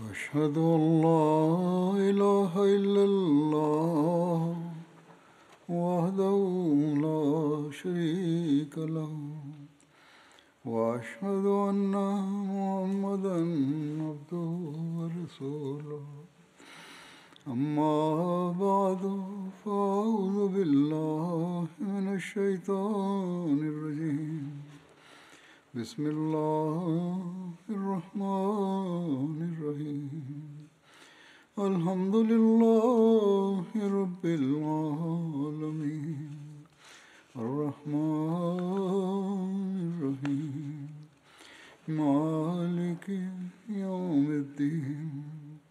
أشهد أن لا إله إلا الله وحده لا شريك له وأشهد أن محمدا عبده ورسوله أما بعد فأعوذ بالله من الشيطان الرجيم بسم الله الرحمن الرحيم الحمد لله رب العالمين الرحمن الرحيم مالك يوم الدين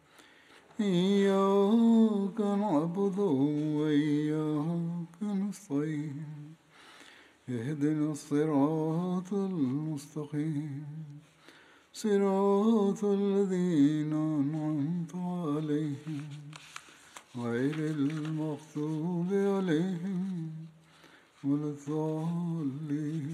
إياك نعبد وإياك نستعين اهدنا الصراط المستقيم صراط الذين أنعمت عليهم غير المغضوب عليهم ولا الضالين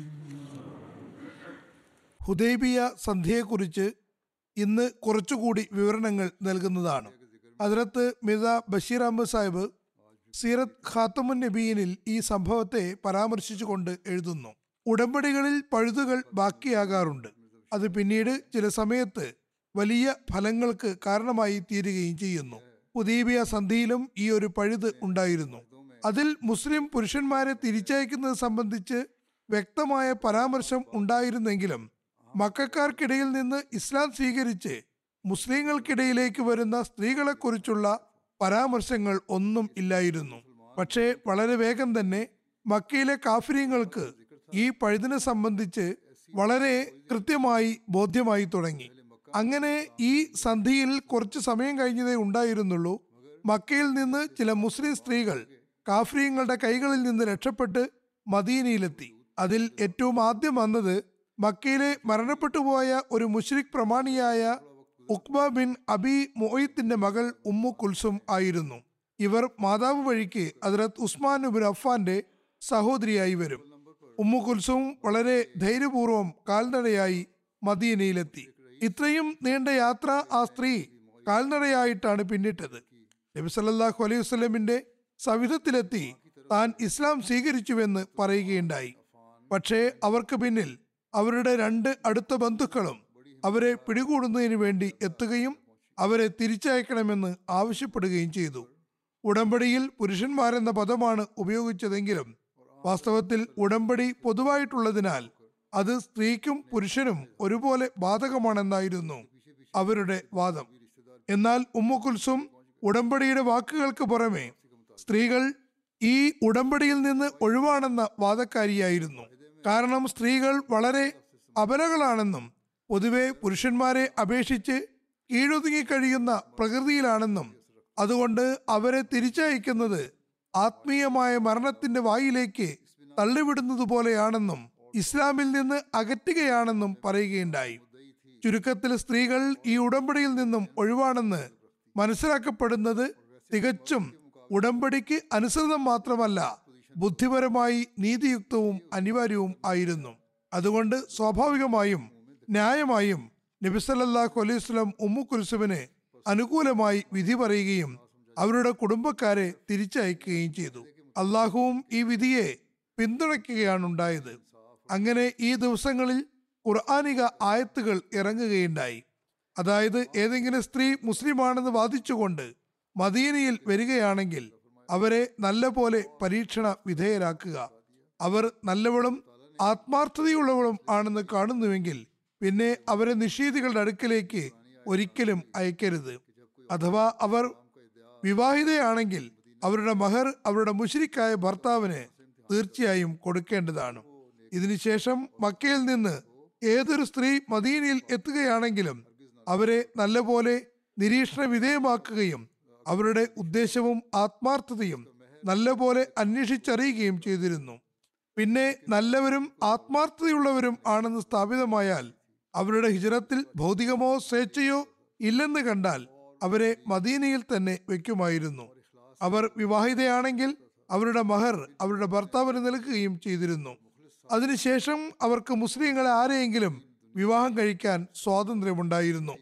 Hudaibiya സന്ധ്യയെക്കുറിച്ച് ഇന്ന് കുറച്ചുകൂടി വിവരണങ്ങൾ നൽകുന്നതാണ് അതിനകത്ത് മിർസ ബഷീർ അഹമ്മദ് സാഹിബ് സീറത്ത് ഖാത്തമുൻ നബീനിൽ ഈ സംഭവത്തെ പരാമർശിച്ചുകൊണ്ട് എഴുതുന്നു ഉടമ്പടികളിൽ പഴുതുകൾ ബാക്കിയാകാറുണ്ട് അത് പിന്നീട് ചില സമയത്ത് വലിയ ഫലങ്ങൾക്ക് കാരണമായി തീരുകയും ചെയ്യുന്നു ഹുദൈബിയ സന്ധിയിലും ഈ ഒരു പഴുത് ഉണ്ടായിരുന്നു അതിൽ മുസ്ലിം പുരുഷന്മാരെ തിരിച്ചയക്കുന്നത് സംബന്ധിച്ച് വ്യക്തമായ പരാമർശം ഉണ്ടായിരുന്നെങ്കിലും മക്കാർക്കിടയിൽ നിന്ന് ഇസ്ലാം സ്വീകരിച്ച് മുസ്ലിങ്ങൾക്കിടയിലേക്ക് വരുന്ന സ്ത്രീകളെക്കുറിച്ചുള്ള പരാമർശങ്ങൾ ഒന്നും ഇല്ലായിരുന്നു പക്ഷേ വളരെ വേഗം തന്നെ മക്കയിലെ കാഫര്യങ്ങൾക്ക് ഈ പഴുതിനെ സംബന്ധിച്ച് വളരെ കൃത്യമായി ബോധ്യമായി തുടങ്ങി അങ്ങനെ ഈ സന്ധിയിൽ കുറച്ച് സമയം കഴിഞ്ഞതേ ഉണ്ടായിരുന്നുള്ളൂ മക്കയിൽ നിന്ന് ചില മുസ്ലിം സ്ത്രീകൾ കാഫ്രീങ്ങളുടെ കൈകളിൽ നിന്ന് രക്ഷപ്പെട്ട് മദീനയിലെത്തി അതിൽ ഏറ്റവും ആദ്യം വന്നത് മക്കയിലെ മരണപ്പെട്ടു പോയ ഒരു മുഷ്രിഖ് പ്രമാണിയായ ഉക്ബ ബിൻ അബി മൊയ്ത്തിന്റെ മകൾ ഉമ്മു കുൽസും ആയിരുന്നു ഇവർ മാതാവ് വഴിക്ക് അതിരത്ത് ഉസ്മാൻ ബിൻ അഫ്ഫാന്റെ സഹോദരിയായി വരും ഉമ്മു കുൽസും വളരെ ധൈര്യപൂർവ്വം കാൽനടയായി മദീനയിലെത്തി ഇത്രയും നീണ്ട യാത്ര ആ സ്ത്രീ കാൽനടയായിട്ടാണ് പിന്നിട്ടത് നബി സല്ലല്ലാഹു അലൈഹി വസല്ലമിന്റെ സവിധത്തിലെത്തി താൻ ഇസ്ലാം സ്വീകരിച്ചുവെന്ന് പറയുകയുണ്ടായി പക്ഷേ അവർക്ക് പിന്നിൽ അവരുടെ രണ്ട് അടുത്ത ബന്ധുക്കളും അവരെ പിടികൂടുന്നതിന് വേണ്ടി എത്തുകയും അവരെ തിരിച്ചയക്കണമെന്ന് ആവശ്യപ്പെടുകയും ചെയ്തു ഉടമ്പടിയിൽ പുരുഷന്മാരെന്ന പദമാണ് ഉപയോഗിച്ചതെങ്കിലും വാസ്തവത്തിൽ ഉടമ്പടി പൊതുവായിട്ടുള്ളതിനാൽ അത് സ്ത്രീക്കും പുരുഷനും ഒരുപോലെ ബാധകമാണെന്നായിരുന്നു അവരുടെ വാദം എന്നാൽ ഉമ്മുകുൽസും ഉടമ്പടിയുടെ വാക്കുകൾക്ക് പുറമെ സ്ത്രീകൾ ഈ ഉടമ്പടിയിൽ നിന്ന് ഒഴിവാണെന്ന വാദക്കാരിയായിരുന്നു കാരണം സ്ത്രീകൾ വളരെ അബലകളാണെന്നും പൊതുവെ പുരുഷന്മാരെ അപേക്ഷിച്ച് കീഴൊതുങ്ങി കഴിയുന്ന പ്രകൃതിയിലാണെന്നും അതുകൊണ്ട് അവരെ തിരിച്ചയക്കുന്നത് ആത്മീയമായ മരണത്തിന്റെ വായിലേക്ക് തള്ളിവിടുന്നത് പോലെയാണെന്നും ഇസ്ലാമിൽ നിന്ന് അകറ്റുകയാണെന്നും പറയുകയുണ്ടായി ചുരുക്കത്തിൽ സ്ത്രീകൾ ഈ ഉടമ്പടിയിൽ നിന്നും ഒഴിവാണെന്ന് മനസ്സിലാക്കപ്പെടുന്നത് തികച്ചും ഉടമ്പടിക്ക് അനുസൃതം മാത്രമല്ല ബുദ്ധിപരമായി നീതിയുക്തവും അനിവാര്യവും ആയിരുന്നു അതുകൊണ്ട് സ്വാഭാവികമായും ന്യായമായും നബിസല്ലാഹു അലൈഹി സ്വലം ഉമ്മു കുൽസുവിന് അനുകൂലമായി വിധി പറയുകയും അവരുടെ കുടുംബക്കാരെ തിരിച്ചയക്കുകയും ചെയ്തു അള്ളാഹുവും ഈ വിധിയെ പിന്തുണയ്ക്കുകയാണ് ഉണ്ടായത് അങ്ങനെ ഈ ദിവസങ്ങളിൽ ഖുർആാനിക ആയത്തുകൾ ഇറങ്ങുകയുണ്ടായി അതായത് ഏതെങ്കിലും സ്ത്രീ മുസ്ലിമാണെന്ന് വാദിച്ചുകൊണ്ട് മദീനയിൽ വരികയാണെങ്കിൽ അവരെ നല്ലപോലെ പരീക്ഷണ വിധേയരാക്കുക അവർ നല്ലവളും ആത്മാർത്ഥതയുള്ളവളും ആണെന്ന് കാണുന്നുവെങ്കിൽ പിന്നെ അവരെ നിഷേധികളുടെ അടുക്കലേക്ക് ഒരിക്കലും അയക്കരുത് അഥവാ അവർ വിവാഹിതയാണെങ്കിൽ അവരുടെ മഹർ അവരുടെ മുഷിരിക്കായ ഭർത്താവിന് തീർച്ചയായും കൊടുക്കേണ്ടതാണ് ഇതിനുശേഷം മക്കയിൽ നിന്ന് ഏതൊരു സ്ത്രീ മദീനയിൽ എത്തുകയാണെങ്കിലും അവരെ നല്ലപോലെ നിരീക്ഷണ വിധേയമാക്കുകയും അവരുടെ ഉദ്ദേശവും ആത്മാർത്ഥതയും നല്ലപോലെ അന്വേഷിച്ചറിയുകയും ചെയ്തിരുന്നു പിന്നെ നല്ലവരും ആത്മാർത്ഥതയുള്ളവരും ആണെന്ന് സ്ഥാപിതമായാൽ അവരുടെ ഹിജറത്തിൽ ഭൗതികമോ സ്വേച്ഛയോ ഇല്ലെന്ന് കണ്ടാൽ അവരെ മദീനയിൽ തന്നെ വെക്കുമായിരുന്നു അവർ വിവാഹിതയാണെങ്കിൽ അവരുടെ മഹർ അവരുടെ ഭർത്താവിന് നൽകുകയും ചെയ്തിരുന്നു അതിനുശേഷം അവർക്ക് മുസ്ലിങ്ങളെ ആരെയെങ്കിലും വിവാഹം കഴിക്കാൻ സ്വാതന്ത്ര്യമുണ്ടായിരുന്നു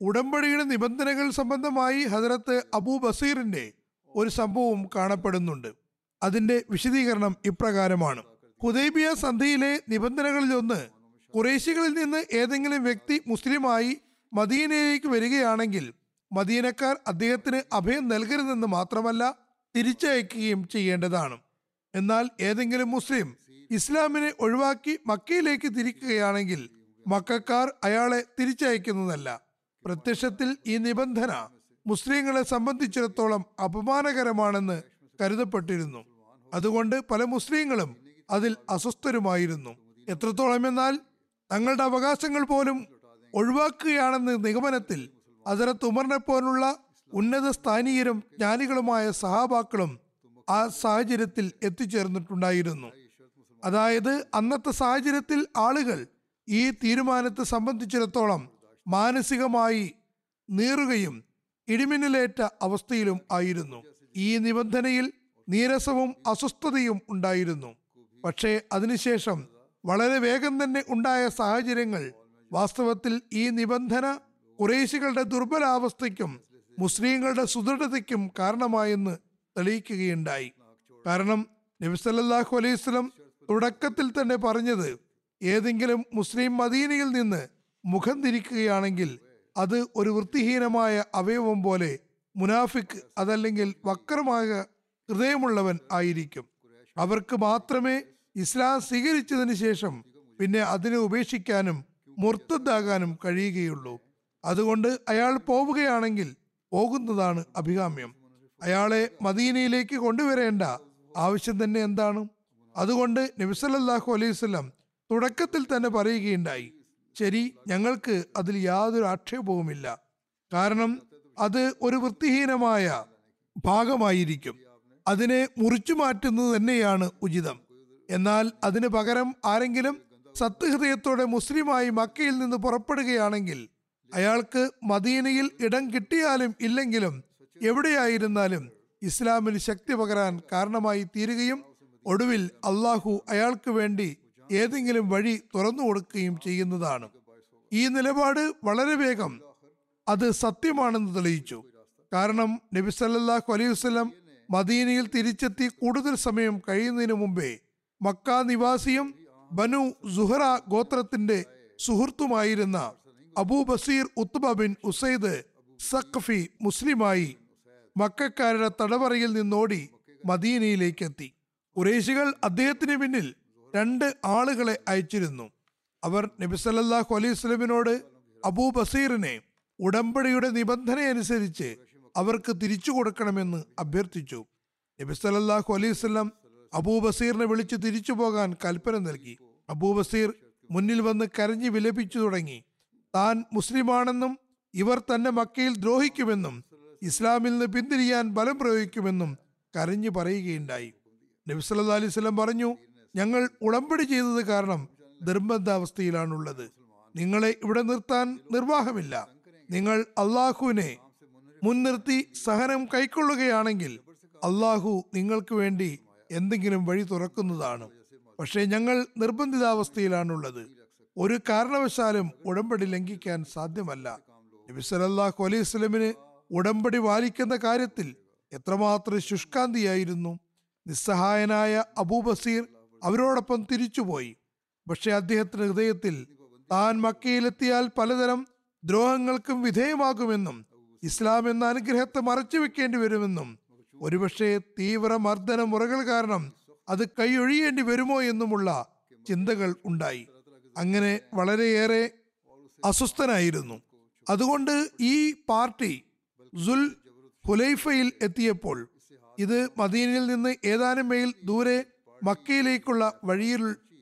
ഉടമ്പടിയുടെ നിബന്ധനകൾ സംബന്ധമായി ഹജറത്ത് അബൂ ബസീറിന്റെ ഒരു സംഭവം കാണപ്പെടുന്നുണ്ട് അതിന്റെ വിശദീകരണം ഇപ്രകാരമാണ് ഹുദൈബിയ സന്ധിയിലെ നിബന്ധനകളിലൊന്ന് കുറേശികളിൽ നിന്ന് ഏതെങ്കിലും വ്യക്തി മുസ്ലിമായി മദീനയിലേക്ക് വരികയാണെങ്കിൽ മദീനക്കാർ അദ്ദേഹത്തിന് അഭയം നൽകരുതെന്ന് മാത്രമല്ല തിരിച്ചയക്കുകയും ചെയ്യേണ്ടതാണ് എന്നാൽ ഏതെങ്കിലും മുസ്ലിം ഇസ്ലാമിനെ ഒഴിവാക്കി മക്കയിലേക്ക് തിരിക്കുകയാണെങ്കിൽ മക്കാർ അയാളെ തിരിച്ചയക്കുന്നതല്ല പ്രത്യക്ഷത്തിൽ ഈ നിബന്ധന മുസ്ലിങ്ങളെ സംബന്ധിച്ചിടത്തോളം അപമാനകരമാണെന്ന് കരുതപ്പെട്ടിരുന്നു അതുകൊണ്ട് പല മുസ്ലിങ്ങളും അതിൽ അസ്വസ്ഥരുമായിരുന്നു എത്രത്തോളം എന്നാൽ തങ്ങളുടെ അവകാശങ്ങൾ പോലും ഒഴിവാക്കുകയാണെന്ന നിഗമനത്തിൽ ഹസരത്ത് ഉമറിനെ പോലുള്ള ഉന്നത സ്ഥാനീയരും ജ്ഞാനികളുമായ സഹാബാക്കളും ആ സാഹചര്യത്തിൽ എത്തിച്ചേർന്നിട്ടുണ്ടായിരുന്നു അതായത് അന്നത്തെ സാഹചര്യത്തിൽ ആളുകൾ ഈ തീരുമാനത്തെ സംബന്ധിച്ചിടത്തോളം മാനസികമായി നീറുകയും ഇടിമിന്നലേറ്റ അവസ്ഥയിലും ആയിരുന്നു ഈ നിബന്ധനയിൽ നീരസവും അസ്വസ്ഥതയും ഉണ്ടായിരുന്നു പക്ഷേ അതിനുശേഷം വളരെ വേഗം തന്നെ ഉണ്ടായ സാഹചര്യങ്ങൾ വാസ്തവത്തിൽ ഈ നിബന്ധന കുറേശികളുടെ ദുർബലാവസ്ഥയ്ക്കും മുസ്ലിങ്ങളുടെ സുദൃഢതയ്ക്കും കാരണമായെന്ന് തെളിയിക്കുകയുണ്ടായി കാരണം നബി സല്ലല്ലാഹു അലൈഹി വസല്ലം തുടക്കത്തിൽ തന്നെ പറഞ്ഞത് ഏതെങ്കിലും മുസ്ലിം മദീനയിൽ നിന്ന് മുഖം തിരിക്കുകയാണെങ്കിൽ അത് ഒരു വൃത്തിഹീനമായ അവയവം പോലെ മുനാഫിക് അതല്ലെങ്കിൽ വക്രമായ ഹൃദയമുള്ളവൻ ആയിരിക്കും അവർക്ക് മാത്രമേ ഇസ്ലാം സ്വീകരിച്ചതിന് ശേഷം പിന്നെ അതിനെ ഉപേക്ഷിക്കാനും മുർത്തദ്ദാകാനും കഴിയുകയുള്ളൂ അതുകൊണ്ട് അയാൾ പോവുകയാണെങ്കിൽ പോകുന്നതാണ് അഭികാമ്യം അയാളെ മദീനയിലേക്ക് കൊണ്ടുവരേണ്ട ആവശ്യം തന്നെ എന്താണ് അതുകൊണ്ട് നബിസല്ലാഹു അലൈഹി വസല്ലം തുടക്കത്തിൽ തന്നെ പറയുകയുണ്ടായി ശരി ഞങ്ങൾക്ക് അതിൽ യാതൊരു ആക്ഷേപവുമില്ല കാരണം അത് ഒരു വൃത്തിഹീനമായ ഭാഗമായിരിക്കും അതിനെ മുറിച്ചു മാറ്റുന്നത് തന്നെയാണ് ഉചിതം എന്നാൽ അതിന് പകരം ആരെങ്കിലും സത്യഹൃദയത്തോടെ മുസ്ലിമായി മക്കയിൽ നിന്ന് പുറപ്പെടുകയാണെങ്കിൽ അയാൾക്ക് മദീനയിൽ ഇടം കിട്ടിയാലും ഇല്ലെങ്കിലും എവിടെയായിരുന്നാലും ഇസ്ലാമിൽ ശക്തി പകരാൻ കാരണമായി തീരുകയും ഒടുവിൽ അള്ളാഹു അയാൾക്ക് വേണ്ടി ഏതെങ്കിലും വഴി തുറന്നു കൊടുക്കുകയും ചെയ്യുന്നതാണ് ഈ നിലപാട് വളരെ വേഗം അത് സത്യമാണെന്ന് തെളിയിച്ചു കാരണം നബി സല്ലല്ലാഹു അലൈഹി വസല്ലം മദീനയിൽ തിരിച്ചെത്തി കൂടുതൽ സമയം കഴിയുന്നതിന് മുമ്പേ മക്ക നിവാസിയും ബനു സുഹറ ഗോത്രത്തിന്റെ സുഹൃത്തുമായിരുന്ന Abu Basir Utba bin Usaid Thaqafi മുസ്ലിമായി മക്കാരുടെ തടവറയിൽ നിന്നോടി മദീനയിലേക്ക് എത്തി കുറേശികൾ അദ്ദേഹത്തിന് പിന്നിൽ രണ്ട് ആളുകളെ അയച്ചിരുന്നു അവർ നബി സല്ലല്ലാഹു അലൈഹി വസല്ലമിനോട് അബൂ ബസീറിനെ ഉടമ്പടിയുടെ നിബന്ധനയനുസരിച്ച് അവർക്ക് തിരിച്ചു കൊടുക്കണമെന്ന് അഭ്യർത്ഥിച്ചു നബി സല്ലല്ലാഹു അലൈഹി വസല്ലം അബൂ ബസീറിനെ വിളിച്ച് തിരിച്ചു പോകാൻ കൽപ്പന നൽകി അബൂ ബസീർ മുന്നിൽ വന്ന് കരഞ്ഞു വിലപിച്ചു തുടങ്ങി താൻ മുസ്ലിമാണെന്നും ഇവർ തന്നെ മക്കയിൽ ദ്രോഹിക്കുമെന്നും ഇസ്ലാമിൽ നിന്ന് പിന്തിരിയാൻ ബലം പ്രയോഗിക്കുമെന്നും കരഞ്ഞു പറയുകയുണ്ടായി നബി സല്ലല്ലാഹു അലൈഹി വസല്ലം പറഞ്ഞു ഞങ്ങൾ ഉടമ്പടി ചെയ്തത് കാരണം നിർബന്ധാവസ്ഥയിലാണുള്ളത് നിങ്ങളെ ഇവിടെ നിർത്താൻ നിർവാഹമില്ല നിങ്ങൾ അള്ളാഹുവിനെ മുൻനിർത്തി സഹനം കൈക്കൊള്ളുകയാണെങ്കിൽ അള്ളാഹു നിങ്ങൾക്ക് വേണ്ടി എന്തെങ്കിലും വഴി തുറക്കുന്നതാണ് പക്ഷേ ഞങ്ങൾ നിർബന്ധിതാവസ്ഥയിലാണുള്ളത് ഒരു കാരണവശാലും ഉടമ്പടി ലംഘിക്കാൻ സാധ്യമല്ല നബി സല്ലല്ലാഹു അലൈഹി വസല്ലമിന് ഉടമ്പടി പാലിക്കുന്ന കാര്യത്തിൽ എത്രമാത്രം ശുഷ്കാന്തിയായിരുന്നു നിസ്സഹായനായ അബൂ ബസീർ അവരോടൊപ്പം തിരിച്ചുപോയി പക്ഷെ അദ്ദേഹത്തിന്റെ ഹൃദയത്തിൽ താൻ മക്കയിലെത്തിയാൽ പലതരം ദ്രോഹങ്ങൾക്കും വിധേയമാകുമെന്നും ഇസ്ലാം എന്ന അനുഗ്രഹത്തെ മറച്ചു വെക്കേണ്ടി വരുമെന്നും ഒരുപക്ഷെ തീവ്ര മർദ്ദന മുറകൾ കാരണം അത് കൈയൊഴിയേണ്ടി വരുമോ എന്നുമുള്ള ചിന്തകൾ ഉണ്ടായി അങ്ങനെ വളരെയേറെ അസ്വസ്ഥനായിരുന്നു അതുകൊണ്ട് ഈ പാർട്ടി സുൽ ഹുലൈഫയിൽ എത്തിയപ്പോൾ ഇത് മദീനയിൽ നിന്ന് ഏതാനും മൈൽ ദൂരെ മക്കയിലേക്കുള്ള വഴിയിൽ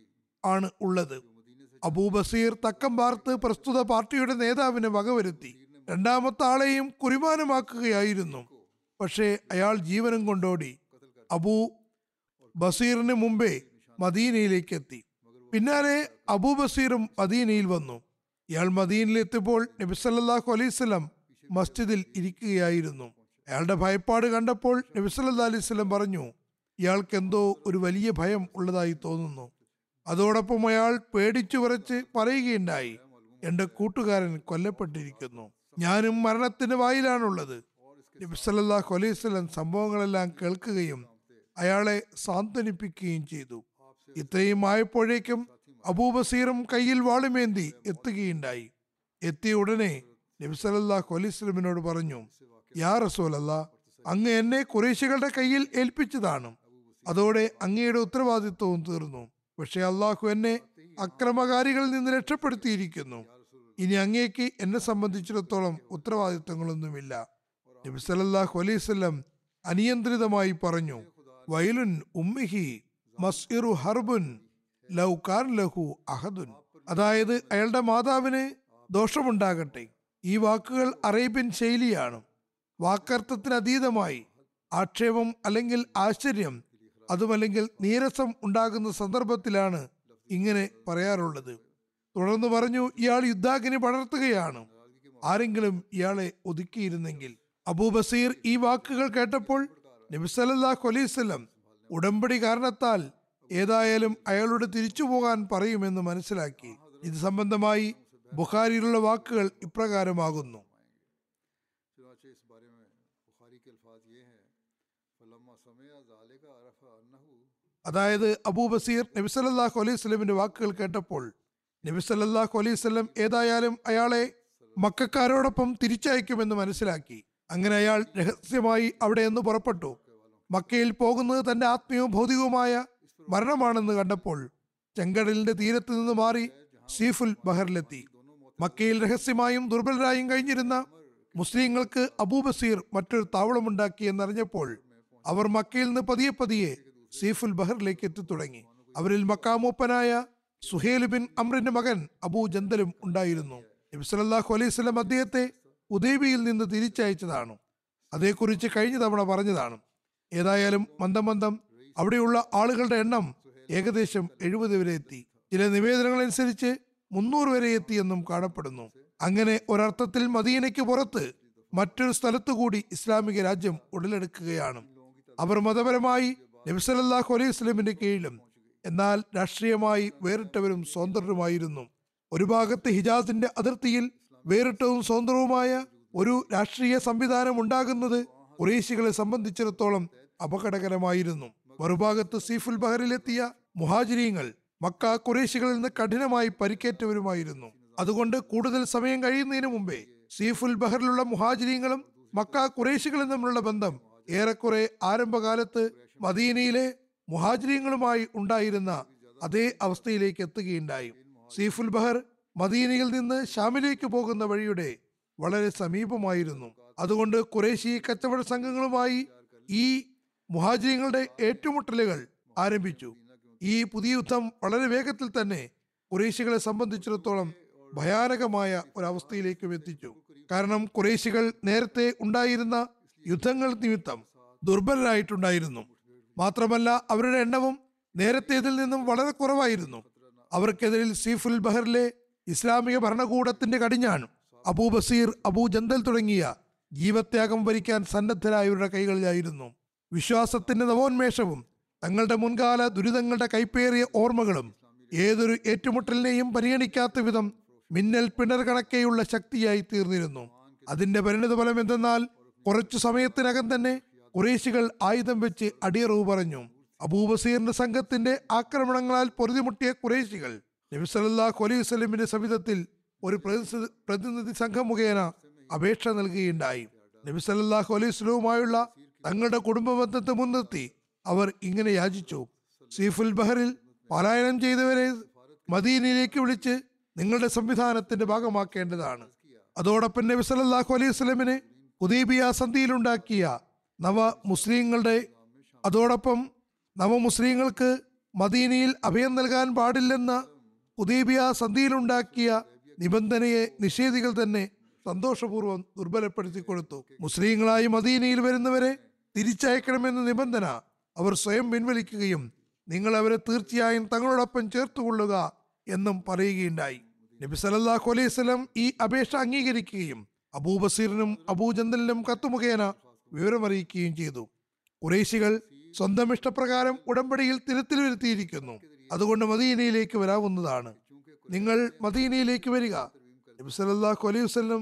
ആണ് ഉള്ളത് അബൂ ബസീർ തക്കം പാർത്ത് പ്രസ്തുത പാർട്ടിയുടെ നേതാവിനെ വകവരുത്തി രണ്ടാമത്തെ ആളെയും കുറിമാനമാക്കുകയായിരുന്നു പക്ഷേ അയാൾ ജീവനും കൊണ്ടോടി അബൂ ബസീറിന് മുമ്പേ മദീനയിലേക്ക് എത്തി പിന്നാലെ അബൂ ബസീറും മദീനയിൽ വന്നു ഇയാൾ മദീനയിൽ എത്തിയപ്പോൾ നബി സല്ലല്ലാഹു അലൈഹി വസല്ലം മസ്ജിദിൽ ഇരിക്കുകയായിരുന്നു അയാളുടെ ഭയപ്പാട് കണ്ടപ്പോൾ നബി സല്ലല്ലാഹു അലൈഹി വസല്ലം പറഞ്ഞു ഇയാൾക്ക് എന്തോ ഒരു വലിയ ഭയം ഉള്ളതായി തോന്നുന്നു അതോടൊപ്പം അയാൾ പേടിച്ചു വിറച്ച് പറയുകയുണ്ടായി എന്റെ കൂട്ടുകാരൻ കൊല്ലപ്പെട്ടിരിക്കുന്നു ഞാനും മരണത്തിന്റെ വായിലാണുള്ളത് നബി സല്ലല്ലാഹു അലൈഹി വസല്ലം സംഭവങ്ങളെല്ലാം കേൾക്കുകയും അയാളെ സാന്ത്വനിപ്പിക്കുകയും ചെയ്തു ഇത്രയും ആയപ്പോഴേക്കും അബൂബസീറും കയ്യിൽ വാളുമേന്തി എത്തുകയുണ്ടായി എത്തിയ ഉടനെ നബി സല്ലല്ലാഹു അലൈഹി വസല്ലമിനോട് പറഞ്ഞു യാ റസൂലല്ല അങ്ങ് എന്നെ കുറേശികളുടെ കയ്യിൽ ഏൽപ്പിച്ചതാണ് അതോടെ അങ്ങയുടെ ഉത്തരവാദിത്വവും തീർന്നു പക്ഷെ അള്ളാഹു എന്നെ അക്രമകാരികളിൽ നിന്ന് രക്ഷപ്പെടുത്തിയിരിക്കുന്നു ഇനി അങ്ങേക്ക് എന്നെ സംബന്ധിച്ചിടത്തോളം ഉത്തരവാദിത്തങ്ങളൊന്നുമില്ല നബി സല്ലല്ലാഹു അലൈഹി വസല്ലം അനിയന്ത്രിതമായി പറഞ്ഞു വയലുൻ ഉമ്മിഹി മസ്ഇറു ഹർബുൻ ലൗ കാൻ ലഹു അഹദുൻ അതായത് അയാളുടെ മാതാവിന് ദോഷമുണ്ടാകട്ടെ ഈ വാക്കുകൾ അറേബ്യൻ ശൈലിയാണ് വാക്കർത്ഥത്തിന് അതീതമായി ആക്ഷേപം അല്ലെങ്കിൽ ആശ്ചര്യം അതുമല്ലെങ്കിൽ നീരസം ഉണ്ടാകുന്ന സന്ദർഭത്തിലാണ് ഇങ്ങനെ പറയാറുള്ളത് തുടർന്ന് പറഞ്ഞു ഇയാൾ യുദ്ധാഗ്നി പടർത്തുകയാണ് ആരെങ്കിലും ഇയാളെ ഒതുക്കിയിരുന്നെങ്കിൽ അബൂബസീർ ഈ വാക്കുകൾ കേട്ടപ്പോൾ നബി സല്ലല്ലാഹു അലൈഹി വസല്ലം ഉടമ്പടി കാരണത്താൽ ഏതായാലും അയാളോട് തിരിച്ചു പോകാൻ പറയുമെന്ന് മനസ്സിലാക്കി ഇത് സംബന്ധമായി ബുഖാരിയിലുള്ള വാക്കുകൾ ഇപ്രകാരമാകുന്നു चुनाचे इस बारे में बुखारी के अल्फाज ये हैं फलम्मा समय ज़ालिका अरफ़ अन्नहु അതായത് അബൂബസീർ നബി സല്ലല്ലാഹു അലൈഹി വസല്ലമിന്റെ വാക്കുകൾ കേട്ടപ്പോൾ നബി സല്ലല്ലാഹു അലൈഹി വസല്ലം ഏതായാലും അയാളെ മക്കാരോടൊപ്പം തിരിച്ചയക്കുമെന്ന് മനസ്സിലാക്കി അങ്ങനെ അയാൾ രഹസ്യമായി അവിടെ നിന്ന് പുറപ്പെട്ടു മക്കയിൽ പോകുന്നത് തന്റെ ആത്മീയവും ഭൗതികവുമായ മരണമാണെന്ന് കണ്ടപ്പോൾ ചെങ്കടലിന്റെ തീരത്ത് നിന്ന് മാറി സീഫുൽ ബഹറിലെത്തി മക്കയിൽ രഹസ്യമായും ദുർബലരായും കഴിഞ്ഞിരുന്ന മുസ്ലിങ്ങൾക്ക് അബൂബസീർ മറ്റൊരു താവളമുണ്ടാക്കി എന്നറിഞ്ഞപ്പോൾ അവർ മക്കയിൽ നിന്ന് പതിയെ പതിയെ സീഫുൽ ബഹറിലേക്ക് എത്തിത്തുടങ്ങി അവരിൽ മക്കാമൂപ്പനായ സുഹേൽ ബിൻ അമ്രിന്റെ മകൻ അബൂ ജന്തലും ഉണ്ടായിരുന്നു നബി സല്ലല്ലാഹു അലൈഹി വസല്ലം അദ്ദേഹത്തെ ഉദൈബിയിൽ നിന്ന് തിരിച്ചയച്ചതാണ് അതേക്കുറിച്ച് കഴിഞ്ഞ തവണ പറഞ്ഞതാണ് ഏതായാലും മന്ദം മന്ദം അവിടെയുള്ള ആളുകളുടെ എണ്ണം ഏകദേശം എഴുപത് വരെ എത്തി ചില നിവേദനങ്ങൾ അനുസരിച്ച് മുന്നൂറ് വരെ എത്തിയെന്നും കാണപ്പെടുന്നു അങ്ങനെ ഒരർത്ഥത്തിൽ മദീനയ്ക്ക് പുറത്ത് മറ്റൊരു സ്ഥലത്തു കൂടി ഇസ്ലാമിക രാജ്യം ഉടലെടുക്കുകയാണ് അവർ മതപരമായി നബിസലല്ലാഹു അലൈഹി വസ്ലമിന്റെ കീഴിലും എന്നാൽ രാഷ്ട്രീയമായി വേറിട്ടവരും സ്വതന്ത്രരുമായിരുന്നു ഒരു ഭാഗത്ത് ഹിജാസിന്റെ അതിർത്തിയിൽ വേറിട്ടവും സ്വതന്ത്രവുമായ ഒരു രാഷ്ട്രീയ സംവിധാനം ഉണ്ടാകുന്നത് കുറേശികളെ സംബന്ധിച്ചിടത്തോളം അപകടകരമായിരുന്നു മറുഭാഗത്ത് സീഫുൽ ബഹറിലെത്തിയ മുഹാജിരീങ്ങൾ മക്ക കുറേശികളിൽ നിന്ന് കഠിനമായി പരിക്കേറ്റവരുമായിരുന്നു അതുകൊണ്ട് കൂടുതൽ സമയം കഴിയുന്നതിന് മുമ്പേ സീഫുൽ ബഹറിലുള്ള മുഹാജിരീങ്ങളും മക്ക കുറേശികളും തമ്മിലുള്ള ബന്ധം ഏറെക്കുറെ ആരംഭകാലത്ത് മദീനയിലെ മുഹാജിരീങ്ങളുമായി ഉണ്ടായിരുന്ന അതേ അവസ്ഥയിലേക്ക് എത്തുകയുണ്ടായി സീഫുൽ ബഹർ മദീനയിൽ നിന്ന് ഷാമിലേക്ക് പോകുന്ന വഴിയുടെ വളരെ സമീപമായിരുന്നു അതുകൊണ്ട് കുറേശി കച്ചവട സംഘങ്ങളുമായി ഈ മുഹാജിരിങ്ങളുടെ ഏറ്റുമുട്ടലുകൾ ആരംഭിച്ചു ഈ പുതിയ യുദ്ധം വളരെ വേഗത്തിൽ തന്നെ കുറേശികളെ സംബന്ധിച്ചിടത്തോളം ഭയാനകമായ ഒരവസ്ഥയിലേക്കും എത്തിച്ചു കാരണം കുറേശികൾ നേരത്തെ ഉണ്ടായിരുന്ന യുദ്ധങ്ങൾ നിമിത്തം ദുർബലരായിട്ടുണ്ടായിരുന്നു മാത്രമല്ല അവരുടെ എണ്ണവും നേരത്തേതിൽ നിന്നും വളരെ കുറവായിരുന്നു അവർക്കെതിരിൽ സീഫുൽ ബഹറിലെ ഇസ്ലാമിക ഭരണകൂടത്തിന്റെ കടിഞ്ഞാണ് അബൂ ബസീർ അബൂ ജന്തൽ തുടങ്ങിയ ജീവത്യാഗം വരിക്കാൻ സന്നദ്ധരായവരുടെ കൈകളിലായിരുന്നു വിശ്വാസത്തിന്റെ നവോന്മേഷവും തങ്ങളുടെ മുൻകാല ദുരിതങ്ങളുടെ കൈപ്പേറിയ ഓർമ്മകളും ഏതൊരു ഏറ്റുമുട്ടലിനെയും പരിഗണിക്കാത്ത വിധം മിന്നൽ പിണർ കണക്കെയുള്ള ശക്തിയായി തീർന്നിരുന്നു അതിന്റെ പരിണിതഫലം എന്തെന്നാൽ കുറച്ചു സമയത്തിനകം തന്നെ കുറേശികൾ ആയുധം വെച്ച് അടിയറവ് പറഞ്ഞു അബൂബസീറിന്റെ സംഘത്തിന്റെ ആക്രമണങ്ങളാൽ പൊറുതിമുട്ടിയ കുറേശികൾ നബി സല്ലല്ലാഹു അലൈഹി വസല്ലമിന്റെ സവിധത്തിൽ ഒരു പ്രതിനിധി പ്രതിനിധി സംഘം മുഖേന അപേക്ഷ നൽകുകയുണ്ടായി നബി സല്ലല്ലാഹു അലൈഹി വസല്ലവുമായുള്ള തങ്ങളുടെ കുടുംബ ബന്ധത്തെ മുൻനിർത്തി അവർ ഇങ്ങനെ യാചിച്ചു സീഫുൽ ബഹറിൽ പലായനം ചെയ്തവരെ മദീനയിലേക്ക് വിളിച്ച് നിങ്ങളുടെ സംവിധാനത്തിന്റെ ഭാഗമാക്കേണ്ടതാണ് അതോടൊപ്പം നബി സല്ലല്ലാഹു അലൈഹി വസല്ലമിനെ ഹുദൈബിയ സന്ധിയിലുണ്ടാക്കിയ നവ മുസ്ലിങ്ങളുടെ അതോടൊപ്പം നവ മുസ്ലിങ്ങൾക്ക് മദീനയിൽ അഭയം നൽകാൻ പാടില്ലെന്ന ഹുദൈബിയ സന്ധിയിലുണ്ടാക്കിയ നിബന്ധനയെ നിഷേധികൾ തന്നെ സന്തോഷപൂർവ്വം ദുർബലപ്പെടുത്തി കൊടുത്തു മുസ്ലിങ്ങളായി മദീനയിൽ വരുന്നവരെ തിരിച്ചയക്കണമെന്ന നിബന്ധന അവർ സ്വയം പിൻവലിക്കുകയും നിങ്ങൾ അവരെ തീർച്ചയായും തങ്ങളോടൊപ്പം ചേർത്തുകൊള്ളുക എന്നും പറയുകയുണ്ടായി നബി സല്ലല്ലാഹു അലൈഹി വസല്ലം ഈ അപേക്ഷ അംഗീകരിക്കുകയും അബൂബസീറിനും അബൂജന്തലിനും കത്ത് മുഖേന വിവരമറിയിക്കുകയും ചെയ്തു കുറേശികൾ സ്വന്തം ഇഷ്ടപ്രകാരം ഉടമ്പടിയിൽ തിരുത്തിൽ വരുത്തിയിരിക്കുന്നു അതുകൊണ്ട് മദീനയിലേക്ക് വരാവുന്നതാണ് നിങ്ങൾ മദീനയിലേക്ക് വരിക നബി സല്ലല്ലാഹു അലൈഹി വസല്ലം